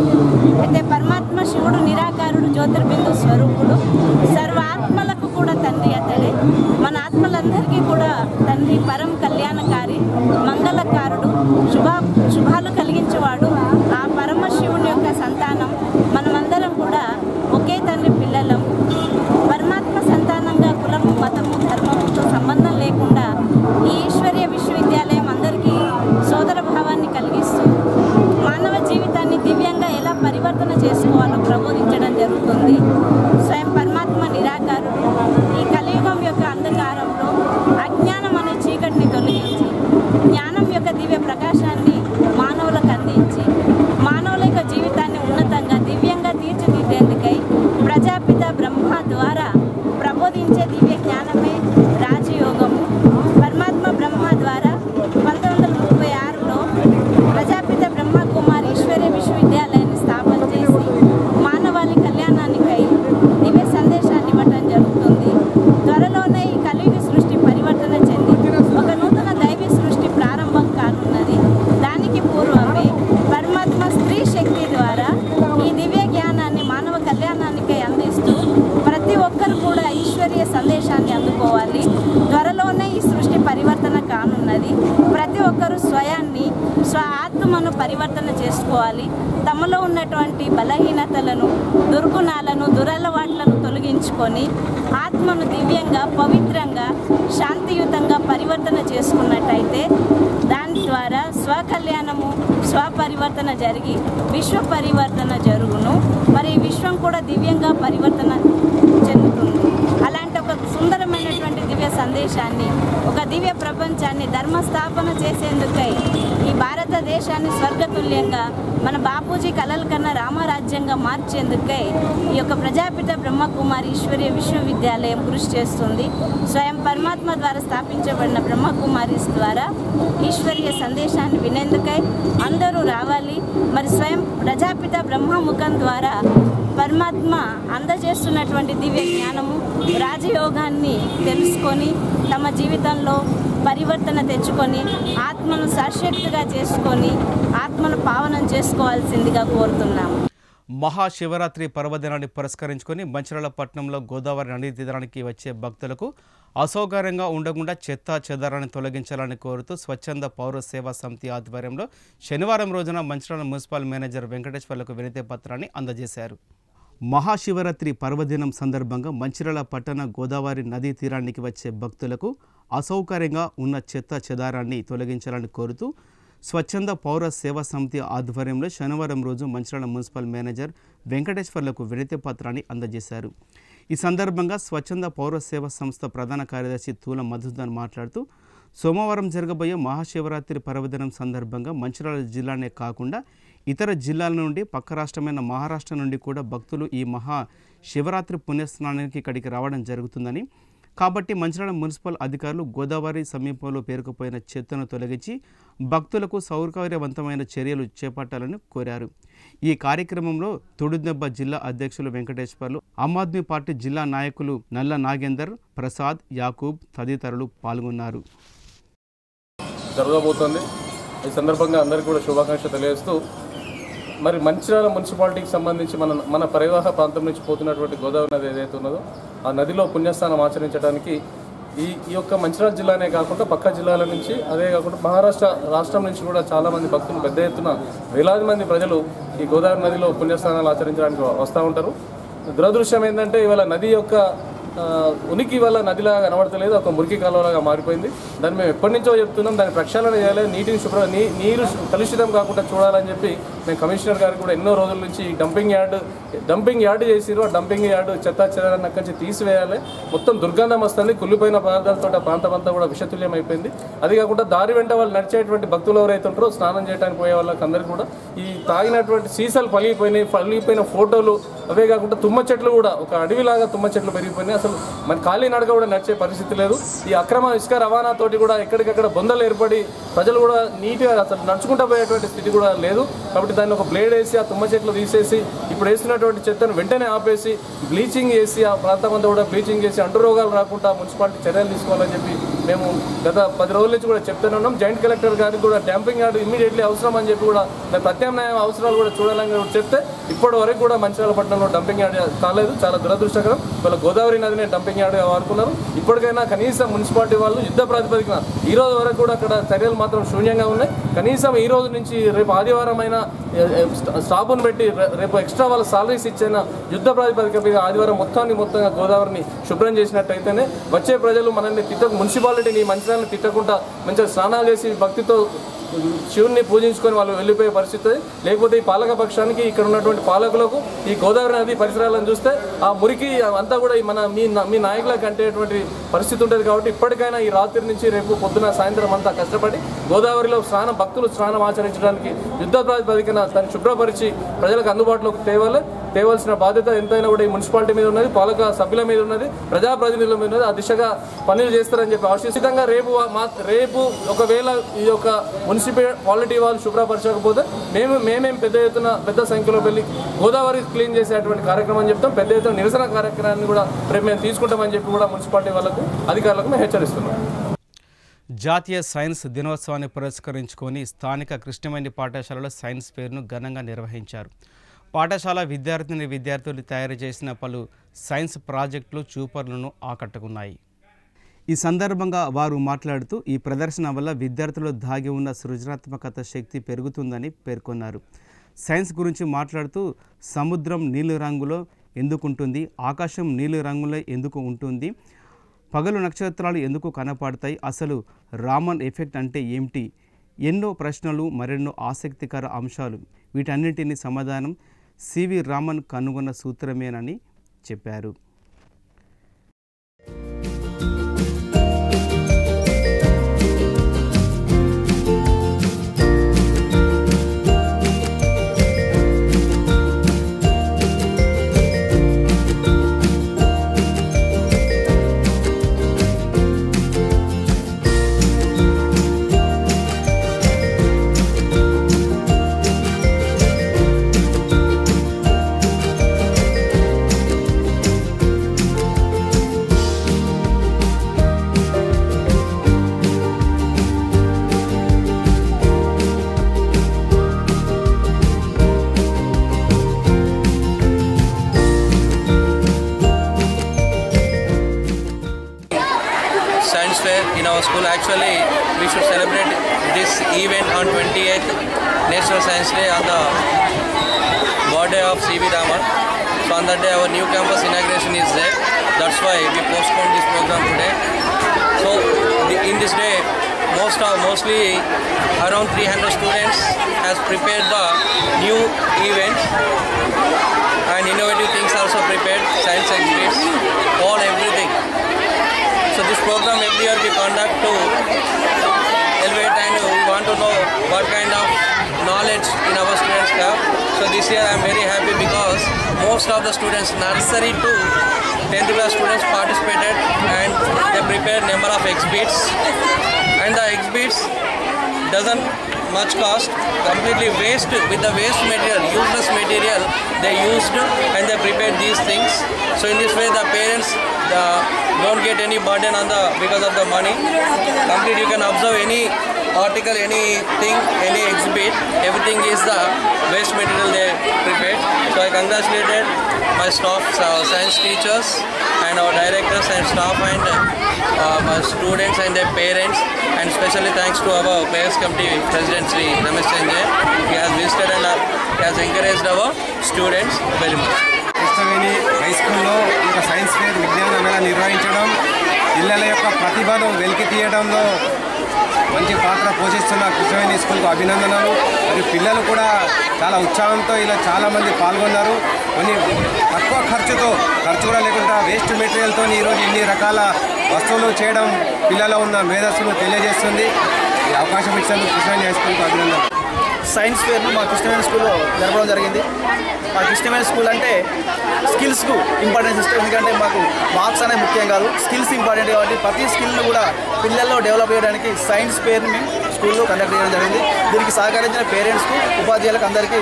అయితే పరమాత్మ శివుడు నిరాకారుడు జ్యోతిర్బిందు స్వరూపుడు సర్వ ఆత్మలకు కూడా తండ్రి అతడే మన ఆత్మలందరికీ కూడా తండ్రి పరం కళ్యాణకారి మంగళకారుడు శుభ శుభాలు కలిగించేవాడు ఆ పరమశివుని యొక్క సంతానం మనమందరం కూడా ఒకే తండ్రి పిల్లలం పరమాత్మ సంతానంగా కులము మతము ధర్మముతో సంబంధం లేకుండా ఈ ఈశ్వర్య విశ్వవిద్యాలయం అందరికీ సోదర భావాన్ని కలిగిస్తూ మానవ జీవితాన్ని దివ్యంగా ఎలా పరివర్తన చేసుకోవాలో ప్రబోధించడం జరుగుతుంది స్వయం పరమాత్మ నిరాకారుడు ఈ కలియుగం యొక్క అంధకారంలో అజ్ఞానం అనే చీకటిని తొలగించి జ్ఞానం యొక్క దివ్య ప్రకాశాన్ని మానవులకు అందించి మానవుల యొక్క జీవితాన్ని ఉన్నతంగా దివ్యంగా తీర్చిదిద్దేందుకై ప్రజాపిత బ్రహ్మ ద్వారా ప్రబోధించే దివ్య జ్ఞానమే రాజయోగము పరమాత్మ బ్రహ్మ ద్వారా పంతొమ్మిది వందల ముప్పై ఆరులో ప్రజాపిత బ్రహ్మ కుమార్ ఈశ్వర్య విశ్వవిద్యాలయాన్ని స్థాపన చేసి మానవాళి కళ్యాణానికై దివ్య సందేశాన్ని ఇవ్వటం జరుగుతుంది త్వరలోనే ఈ కలియుగ సృష్టి పరివర్తన చెంది ఒక నూతన దైవ సృష్టి ప్రారంభం కానున్నది దానికి పూర్వమే పరమాత్మ స్త్రీ శక్తి ద్వారా ఈ దివ్య జ్ఞానాన్ని మానవ కళ్యాణానికై అందిస్తూ ప్రతి ఒక్కరు కూడా ఈశ్వరీయ సందేశాన్ని అందుకోవాలి త్వరలోనే ఈ సృష్టి పరివర్తన కానున్నది ప్రతి ఒక్కరూ స్వయాన్ని స్వ ఆత్మను పరివర్తన చేసుకోవాలి తమలో ఉన్నటువంటి బలహీనతలను దుర్గుణాలను దురలవాట్లను తొలగించుకొని ఆత్మను దివ్యంగా పవిత్రంగా శాంతియుతంగా పరివర్తన చేసుకున్నట్టయితే దాని ద్వారా స్వకల్యాణము స్వపరివర్తన జరిగి విశ్వ పరివర్తన జరుగును మరి ఈ విశ్వం కూడా దివ్యంగా పరివర్తన చెందుతుంది అలాంటి ఒక సుందరమైనటువంటి దివ్య సందేశాన్ని ఒక దివ్య ప్రపంచాన్ని ధర్మస్థాపన చేసేందుకై ఈ భారతదేశాన్ని స్వర్గతుల్యంగా మన బాపూజీ కలల కన్నా రామరాజ్యంగా మార్చేందుకై ఈ యొక్క ప్రజాపిత బ్రహ్మకుమారి ఈశ్వర్య విశ్వవిద్యాలయం కృషి చేస్తుంది స్వయం పరమాత్మ ద్వారా స్థాపించబడిన బ్రహ్మకుమారిస్ ద్వారా ఈశ్వరీయ సందేశాన్ని వినేందుకై అందరూ రావాలి మరి స్వయం ప్రజాపిత బ్రహ్మముఖం ద్వారా పరమాత్మ అందజేస్తున్నటువంటి దివ్య జ్ఞానము రాజయోగాన్ని తెలుసుకొని తమ జీవితంలో పరివర్తన తెచ్చుకొని ఆత్మను సశక్తిగా చేసుకొని ఆత్మను పావనం చేసుకోవాల్సిందిగా కోరుతున్నాము మహాశివరాత్రి పర్వదినాన్ని పురస్కరించుకొని మంచిర్యాల పట్టణంలో గోదావరి నదీ తీరానికి వచ్చే భక్తులకు అసౌకర్యంగా ఉండకుండా చెత్త చెదారాన్ని తొలగించాలని కోరుతూ స్వచ్ఛంద పౌర సేవా సమితి ఆధ్వర్యంలో శనివారం రోజున మంచిర్యాల మున్సిపల్ మేనేజర్ వెంకటేశ్వర్లకు వినతి పత్రాన్ని అందజేశారు మహాశివరాత్రి పర్వదినం సందర్భంగా మంచిర్యాల పట్టణ గోదావరి నదీ తీరానికి వచ్చే భక్తులకు అసౌకర్యంగా ఉన్న చెత్త చెదారాన్ని తొలగించాలని కోరుతూ స్వచ్ఛంద పౌర సేవా సమితి ఆధ్వర్యంలో శనివారం రోజు మంచిర్యాల మున్సిపల్ మేనేజర్ వెంకటేశ్వర్లకు వినతి పత్రాన్ని అందజేశారు ఈ సందర్భంగా స్వచ్ఛంద పౌర సేవా సంస్థ ప్రధాన కార్యదర్శి తూల మధుసూదన్ మాట్లాడుతూ సోమవారం జరగబోయే మహాశివరాత్రి పర్వదినం సందర్భంగా మంచిర్యాల జిల్లానే కాకుండా ఇతర జిల్లాల నుండి పక్క రాష్ట్రమైన మహారాష్ట్ర నుండి కూడా భక్తులు ఈ మహా శివరాత్రి పుణ్యస్నానానికి ఇక్కడికి రావడం జరుగుతుందని కాబట్టి మంచిర్యాల మున్సిపల్ అధికారులు గోదావరి సమీపంలో పేరుకుపోయిన చెత్తను తొలగించి భక్తులకు సౌకర్యవంతమైన చర్యలు చేపట్టాలని కోరారు ఈ కార్యక్రమంలో తొడుదెబ్బ జిల్లా అధ్యక్షులు వెంకటేశ్వర్లు ఆమ్ ఆద్మీ పార్టీ జిల్లా నాయకులు నల్ల నాగేందర్ ప్రసాద్ యాకూబ్ తదితరులు పాల్గొన్నారు జరగబోతోంది ఈ సందర్భంగా అందరికీ కూడా శుభాకాంక్షలు తెలియజేస్తూ మరి మంచిర్యాల మున్సిపాలిటీకి సంబంధించి మన మన పరివాహ ప్రాంతం నుంచి పోతున్నటువంటి గోదావరి నది ఏదైతే ఉన్నదో ఆ నదిలో పుణ్యస్నానం ఆచరించడానికి ఈ ఈ యొక్క మంచిర్యాల జిల్లానే కాకుండా పక్క జిల్లాల నుంచి అదే కాకుండా మహారాష్ట్ర రాష్ట్రం నుంచి కూడా చాలామంది భక్తులు పెద్ద ఎత్తున వేలాది మంది ప్రజలు ఈ గోదావరి నదిలో పుణ్యస్నానాలు ఆచరించడానికి వస్తూ ఉంటారు దురదృశ్యం ఏంటంటే ఇవాళ నది యొక్క ఆ, ఉనికి వల్ల నదిలాగా కనబడతలేదు ఒక మురికి కాలువలాగా మారిపోయింది దాన్ని మేము ఎప్పటి నుంచో చెప్తున్నాం దాన్ని ప్రక్షాళన చేయాలి నీటిని శుభ్ర నీ నీరు కలుషితం కాకుండా చూడాలని చెప్పి మేము కమిషనర్ గారికి కూడా ఎన్నో రోజుల నుంచి ఈ డంపింగ్ యార్డ్ డంపింగ్ యార్డ్ చేసిరు ఆ డంపింగ్ యార్డ్ చెత్త చెదారాన్ని అక్కడి నుంచి తీసివేయాలి మొత్తం దుర్గంధం వస్తుంది కుళ్ళిపోయిన పదార్థాలతో ఆ ప్రాంతం అంతా కూడా విషతుల్యం అయిపోయింది అది కాకుండా దారి వెంట వాళ్ళు నడిచేటువంటి భక్తులు ఎవరైతే ఉంటారో స్నానం చేయడానికి పోయే వాళ్ళకి అందరికీ కూడా ఈ తాగినటువంటి సీసాలు పలిగిపోయినాయి పలిగిపోయిన ఫోటోలు అవే కాకుండా తుమ్మ చెట్లు కూడా ఒక అడవిలాగా తుమ్మ చెట్లు పెరిగిపోయినాయి అసలు మన ఖాళీ నడక కూడా నడిచే పరిస్థితి లేదు ఈ అక్రమ ఇసుక రవాణా తోటి కూడా ఎక్కడికక్కడ బొందలు ఏర్పడి ప్రజలు కూడా నీట్గా అసలు నడుచుకుంటూ పోయేటువంటి స్థితి కూడా లేదు కాబట్టి దాన్ని ఒక బ్లేడ్ వేసి ఆ తుమ్మ చెట్లు తీసేసి ఇప్పుడు వేస్తున్నటువంటి చెత్తను వెంటనే ఆపేసి బ్లీచింగ్ చేసి ఆ ప్రాంతం అంతా కూడా బ్లీచింగ్ చేసి అంటు రోగాలు రాకుండా మున్సిపాలిటీ చర్యలు తీసుకోవాలని చెప్పి మేము గత పది రోజుల నుంచి కూడా చెప్తూనే ఉన్నాం జాయింట్ కలెక్టర్ గారికి కూడా డ్యాంపింగ్ యార్డ్ ఇమీడియట్లీ అవసరం అని చెప్పి కూడా మేము ప్రత్యామ్నాయ అవసరాలు కూడా చూడాలని కూడా చెప్తే ఇప్పటి వరకు కూడా మంచిర్యాల పట్టణంలో డంపింగ్ యార్డ్ కాలేదు చాలా దురదృష్టకరం వాళ్ళ గోదావరి నదిని డంపింగ్ యార్డ్ వాడుకున్నారు ఇప్పటికైనా కనీసం మున్సిపాలిటీ వాళ్ళు యుద్ధ ప్రాతిపదికన ఈ రోజు వరకు కూడా అక్కడ చర్యలు మాత్రం శూన్యంగా ఉన్నాయి కనీసం ఈ రోజు నుంచి రేపు ఆదివారం అయినా స్టాఫ్ను పెట్టి రే- రేపు ఎక్స్ట్రా వాళ్ళ సాలరీస్ ఇచ్చిన యుద్ధ ప్రాతిపదిక మీద ఆదివారం మొత్తాన్ని మొత్తంగా గోదావరిని శుభ్రం చేసినట్టయితేనే వచ్చే ప్రజలు మనల్ని తిట్ట మున్సిపాలిటీని మంచిర్యాలని తిట్టకుండా మంచిగా స్నానాలు చేసి భక్తితో శివుణ్ణి పూజించుకొని వాళ్ళు వెళ్ళిపోయే పరిస్థితి లేకపోతే ఈ పాలక పక్షానికి ఇక్కడ ఉన్నటువంటి పాలకులకు ఈ గోదావరి నది పరిసరాలను చూస్తే ఆ మురికి అంతా కూడా ఈ మన మీ మీ నాయకులకు అంటేటువంటి పరిస్థితి ఉంటుంది కాబట్టి ఇప్పటికైనా ఈ రాత్రి నుంచి రేపు పొద్దున సాయంత్రం అంతా కష్టపడి గోదావరిలో స్నానం భక్తులు స్నానం ఆచరించడానికి యుద్ధ ప్రాతిపదికన దాన్ని శుభ్రపరిచి ప్రజలకు అందుబాటులోకి తేవాలి తేవాల్సిన బాధ్యత ఎంతైనా కూడా ఈ మున్సిపాలిటీ మీద ఉన్నది పాలక సభ్యుల మీద ఉన్నది ప్రజాప్రతినిధుల మీద ఉన్నది ఆ దిశగా పనులు చేస్తారని చెప్పి ఆశితంగా రేపు మా రేపు ఒకవేళ ఈ యొక్క మున్సిపాలిటీ వాళ్ళు శుభ్రపరచకపోతే మేము మేమేం పెద్ద ఎత్తున పెద్ద సంఖ్యలో వెళ్ళి గోదావరి క్లీన్ చేసేటువంటి కార్యక్రమం చెప్తాం పెద్ద ఎత్తున నిరసన కార్యక్రమాన్ని కూడా రేపు మేము తీసుకుంటామని చెప్పి కూడా మున్సిపాలిటీ వాళ్ళకు అధికారులకు మేము హెచ్చరిస్తున్నాం జాతీయ సైన్స్ దినోత్సవాన్ని పురస్కరించుకొని స్థానిక కృష్ణమణి పాఠశాలలో సైన్స్ ఫేర్ను ఘనంగా నిర్వహించారు పాఠశాల విద్యార్థిని విద్యార్థులు తయారు చేసిన పలు సైన్స్ ప్రాజెక్టులు చూపర్లను ఆకట్టుకున్నాయి ఈ సందర్భంగా వారు మాట్లాడుతూ ఈ ప్రదర్శన వల్ల విద్యార్థుల్లో దాగి ఉన్న సృజనాత్మకత శక్తి పెరుగుతుందని పేర్కొన్నారు సైన్స్ గురించి మాట్లాడుతూ సముద్రం నీలి రంగులో ఎందుకు ఉంటుంది ఆకాశం నీలి రంగులో ఎందుకు ఉంటుంది పగలు నక్షత్రాలు ఎందుకు కనపడతాయి అసలు రామన్ ఎఫెక్ట్ అంటే ఏమిటి ఎన్నో ప్రశ్నలు మరెన్నో ఆసక్తికర అంశాలు వీటన్నింటినీ సమాధానం సివి రామన్ కనుగొన్న సూత్రమేనని చెప్పారు our school. Actually, we should celebrate this event on 28th National Science Day on the birthday of C.V. Raman. So on that day, our new campus inauguration is there. That's why we postponed this program today. So the- in this day, most of mostly around 300 students has prepared the new events and innovative things also prepared, science exhibits, all everything. So this program every year we conduct to elevate and we want to know what kind of knowledge in our students have. So this year I am very happy because most of the students nursery to 10th class students participated and they prepared number of exhibits and the exhibits doesn't much cost completely waste with the waste material useless material they used and they prepared these things so in this way the parents the, don't get any burden on the because of the money complete you can observe any article anything any exhibit everything is the waste material they prepared so i congratulated my staff uh, science teachers and our directors and staff and uh, my students and their parents and especially thanks to our players committee president Sri Ramesh Chandra. He has visited and uh, he has encouraged our students very much. Krishnaveni high స్కూల్లో ఒక science fair విజ్ఞాన మేళ నిర్వహించడం పిల్లల యొక్క ప్రతిభను వెలికి తీయడంలో మంచి పాత్ర పోషిస్తున్న కృష్ణవేణి స్కూల్కు అభినందనలు మరియు పిల్లలు కూడా చాలా ఉత్సాహంతో ఇలా చాలామంది పాల్గొన్నారు కొన్ని తక్కువ ఖర్చుతో ఖర్చు కూడా లేకుండా వేస్ట్ మెటీరియల్తో ఈరోజు ఇన్ని రకాల వస్తువులు చేయడం పిల్లల్లో ఉన్న మేధస్సును తెలియజేస్తుంది ఈ అవకాశం ఇచ్చినందుకు కృష్ణవేణి హై స్కూల్కు అభినందనలు సైన్స్ ఫేర్ను మా కృష్ణవేణి స్కూల్లో జరపడం జరిగింది మా కృష్ణవేణి స్కూల్ అంటే స్కిల్స్కు ఇంపార్టెన్స్ ఇస్తాం ఎందుకంటే మాకు మార్క్స్ అనేది ముఖ్యం కాదు స్కిల్స్ ఇంపార్టెంట్ కాబట్టి ప్రతి స్కిల్ను కూడా పిల్లల్లో డెవలప్ చేయడానికి సైన్స్ ఫేర్ని మేము స్కూల్లో కండక్ట్ చేయడం జరిగింది దీనికి సహకరించిన పేరెంట్స్కు ఉపాధ్యాయులకు అందరికీ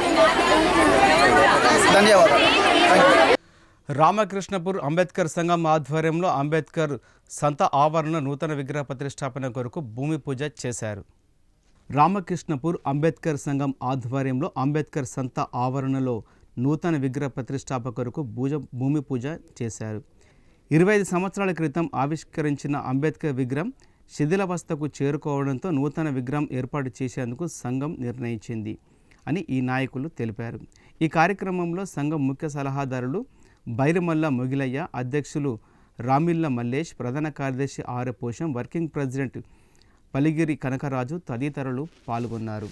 ధన్యవాదాలు థ్యాంక్ యూ రామకృష్ణపూర్ అంబేద్కర్ సంఘం ఆధ్వర్యంలో అంబేద్కర్ సంత ఆవరణ నూతన విగ్రహ ప్రతిష్టాపన కొరకు భూమి పూజ చేశారు రామకృష్ణపూర్ అంబేద్కర్ సంఘం ఆధ్వర్యంలో అంబేద్కర్ సంత ఆవరణలో నూతన విగ్రహ ప్రతిష్టాపన కొరకు పూజ భూమి పూజ చేశారు ఇరవై ఐదు సంవత్సరాల క్రితం ఆవిష్కరించిన అంబేద్కర్ విగ్రహం శిథిలావస్థకు చేరుకోవడంతో నూతన విగ్రహం ఏర్పాటు చేసేందుకు సంఘం నిర్ణయించింది అని ఈ నాయకులు తెలిపారు ఈ కార్యక్రమంలో సంఘం ముఖ్య సలహాదారులు బైరమల్ల మొగిలయ్య అధ్యక్షులు రామిల్ల మల్లేష్ ప్రధాన కార్యదర్శి R Posham working president Paligiri Kanakaraju తదితరులు పాల్గొన్నారు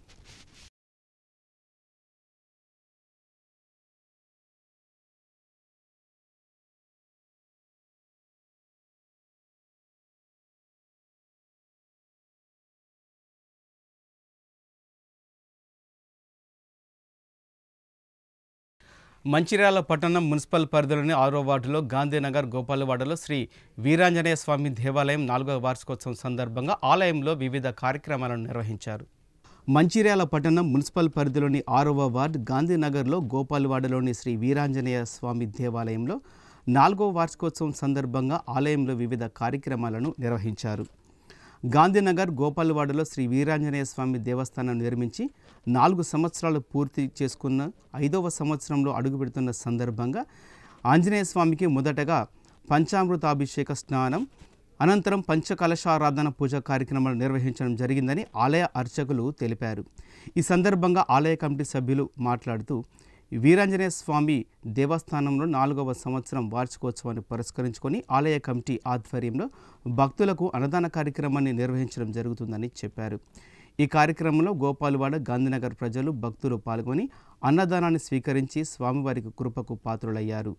మంచిర్యాల పట్టణం మున్సిపల్ పరిధిలోని ఆరో వార్డులో గాంధీనగర్ గోపాలవాడలో శ్రీ వీరాంజనేయ స్వామి దేవాలయం నాలుగవ వార్షికోత్సవం సందర్భంగా ఆలయంలో వివిధ కార్యక్రమాలను నిర్వహించారు మంచిర్యాల పట్టణం మున్సిపల్ పరిధిలోని ఆరవ వార్డ్ గాంధీనగర్లో గోపాలవాడలోని శ్రీ వీరాంజనేయ స్వామి దేవాలయంలో నాలుగవ వార్షికోత్సవం సందర్భంగా ఆలయంలో వివిధ కార్యక్రమాలను నిర్వహించారు గాంధీనగర్ గోపాలవాడలో శ్రీ వీరాంజనేయ స్వామి దేవస్థానం నిర్మించి నాలుగు సంవత్సరాలు పూర్తి చేసుకున్న ఐదవ సంవత్సరంలో అడుగుపెడుతున్న సందర్భంగా ఆంజనేయ స్వామికి మొదటగా పంచామృతాభిషేక స్నానం అనంతరం పంచకలశారాధన పూజ కార్యక్రమాలు నిర్వహించడం జరిగిందని ఆలయ అర్చకులు తెలిపారు ఈ సందర్భంగా ఆలయ కమిటీ సభ్యులు మాట్లాడుతూ వీరాంజనేయ స్వామి దేవస్థానంలో నాలుగవ సంవత్సరం వార్షికోత్సవాన్ని పురస్కరించుకొని ఆలయ కమిటీ ఆధ్వర్యంలో భక్తులకు అన్నదాన కార్యక్రమాన్ని నిర్వహించడం జరుగుతుందని చెప్పారు ఈ కార్యక్రమంలో గోపాలవాడ గాంధీనగర్ ప్రజలు భక్తులు పాల్గొని అన్నదానాన్ని స్వీకరించి స్వామివారికి కృపకు పాత్రులయ్యారు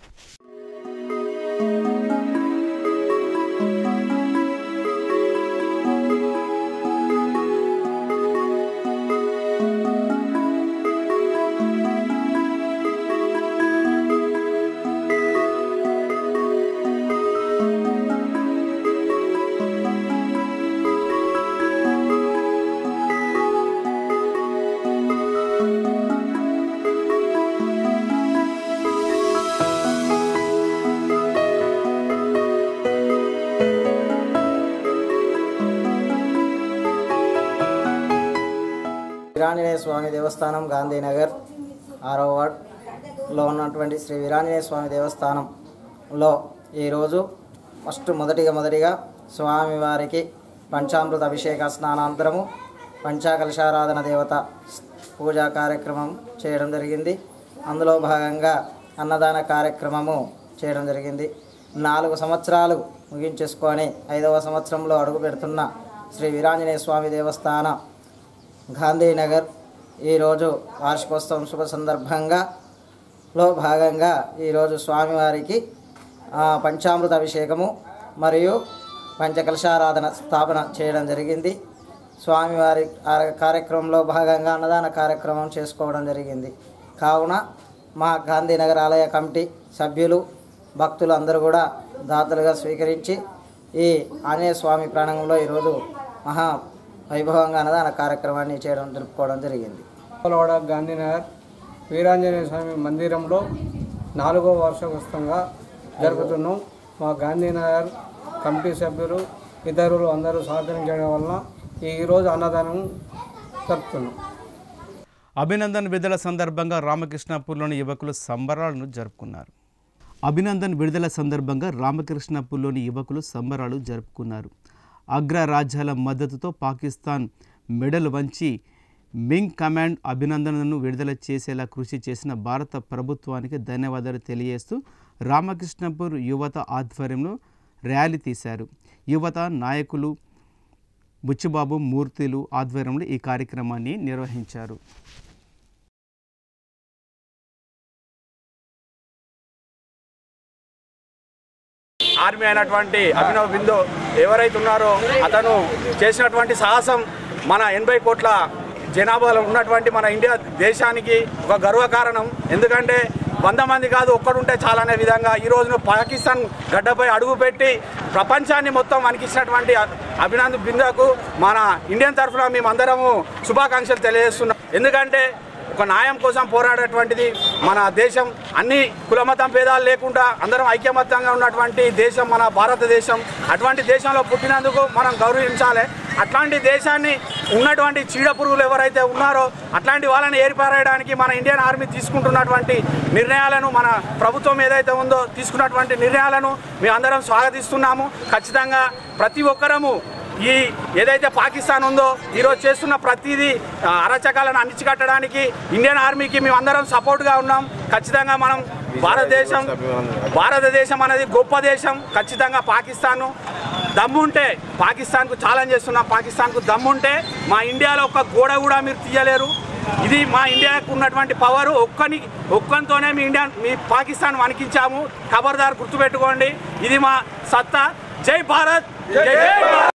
వీరాంజనేయ స్వామి దేవస్థానం గాంధీనగర్ ఆరో వార్డ్లో ఉన్నటువంటి శ్రీ వీరాంజనేయ స్వామి దేవస్థానంలో ఈరోజు ఫస్ట్ మొదటిగా మొదటిగా స్వామివారికి పంచామృత అభిషేక స్నానాంతరము పంచాకలశారాధన దేవత పూజా కార్యక్రమం చేయడం జరిగింది అందులో భాగంగా అన్నదాన కార్యక్రమము చేయడం జరిగింది నాలుగు సంవత్సరాలు ముగించేసుకొని ఐదవ సంవత్సరంలో అడుగు పెడుతున్న శ్రీ వీరాంజనేయ స్వామి దేవస్థాన గాంధీనగర్ ఈరోజు వార్షికోత్సవం శుభ సందర్భంగా లో భాగంగా ఈరోజు స్వామివారికి ఆ, పంచామృత అభిషేకము మరియు పంచకలశారాధన స్థాపన చేయడం జరిగింది స్వామివారి ఆ- కార్యక్రమంలో భాగంగా అన్నదాన కార్యక్రమం చేసుకోవడం జరిగింది కావున మా గాంధీనగర్ ఆలయ కమిటీ సభ్యులు భక్తులు అందరూ కూడా దాతలుగా స్వీకరించి ఈ ఆంజనేయ స్వామి ప్రాంగణంలో ఈరోజు మహా వైభవంగా అన్నదాన కార్యక్రమాన్ని చేయడం జరుపుకోవడం జరిగింది లోడ గాంధీనగర్ వీరాంజనేయ స్వామి మందిరంలో నాలుగో వార్షికోత్సవంగా జరుపుతున్నాం మా గాంధీనగర్ కమిటీ సభ్యులు ఇతరులు అందరూ సహకరించడం వలన ఈరోజు అన్నదానం జరుపుతున్నాం అభినందన్ విడుదల సందర్భంగా రామకృష్ణాపూర్లోని యువకులు సంబరాలను జరుపుకున్నారు అభినందన్ విడుదల సందర్భంగా రామకృష్ణాపూర్లోని యువకులు సంబరాలు జరుపుకున్నారు అగ్రరాజ్యాల మద్దతుతో పాకిస్తాన్ మెడల్ వంచి మింగ్ కమాండ్ అభినందనను విడుదల చేసేలా కృషి చేసిన భారత ప్రభుత్వానికి ధన్యవాదాలు తెలియజేస్తూ రామకృష్ణపూర్ యువత ఆధ్వర్యంలో ర్యాలీ తీశారు యువత నాయకులు బుచ్చిబాబు మూర్తిలు ఆధ్వర్యంలో ఈ కార్యక్రమాన్ని నిర్వహించారు ఆర్మీ అయినటువంటి అభినవ్ బిందు ఎవరైతే ఉన్నారో అతను చేసినటువంటి సాహసం మన ఎనభై కోట్ల జనాభాలో ఉన్నటువంటి మన ఇండియా దేశానికి ఒక గర్వకారణం ఎందుకంటే వంద మంది కాదు ఒక్కడుంటే చాలనే విధంగా ఈ రోజున పాకిస్తాన్ గడ్డపై అడుగుపెట్టి ప్రపంచాన్ని మొత్తం వణికించినటువంటి అభినంద్ బిందాకు మన ఇండియన్ తరఫున మేమందరము శుభాకాంక్షలు తెలియజేస్తున్నాం ఎందుకంటే ఒక న్యాయం కోసం పోరాడేటువంటిది మన దేశం అన్ని కులమతం భేదాలు లేకుండా అందరం ఐక్యమత్యంగా ఉన్నటువంటి దేశం మన భారతదేశం అటువంటి దేశంలో పుట్టినందుకు మనం గౌరవించాలి అట్లాంటి దేశాన్ని ఉన్నటువంటి చీడ పురుగులు ఎవరైతే ఉన్నారో అట్లాంటి వాళ్ళని ఏర్పారేయడానికి మన ఇండియన్ ఆర్మీ తీసుకుంటున్నటువంటి నిర్ణయాలను మన ప్రభుత్వం ఏదైతే ఉందో తీసుకున్నటువంటి నిర్ణయాలను మేము అందరం స్వాగతిస్తున్నాము ఖచ్చితంగా ప్రతి ఒక్కరము ఈ ఏదైతే పాకిస్తాన్ ఉందో ఈరోజు చేస్తున్న ప్రతిదీ ఆ, అరాచకాలను అణిచికట్టడానికి ఇండియన్ ఆర్మీకి మేము అందరం సపోర్ట్గా ఉన్నాం ఖచ్చితంగా మనం భారతదేశం భారతదేశం అనేది గొప్ప దేశం ఖచ్చితంగా పాకిస్తాన్ దమ్ముంటే పాకిస్తాన్కు ఛాలెంజ్ చేస్తున్నాం పాకిస్తాన్కు దమ్ముంటే మా ఇండియాలో ఒక గోడ కూడా మీరు తీయలేరు ఇది మా ఇండియాకు ఉన్నటువంటి పవర్ ఒక్కని ఒక్కనితోనే మీ ఇండియా మీ పాకిస్తాన్ వణికించాము ఖబర్దార్ గుర్తుపెట్టుకోండి ఇది మా సత్తా జై భారత్ జై భారత్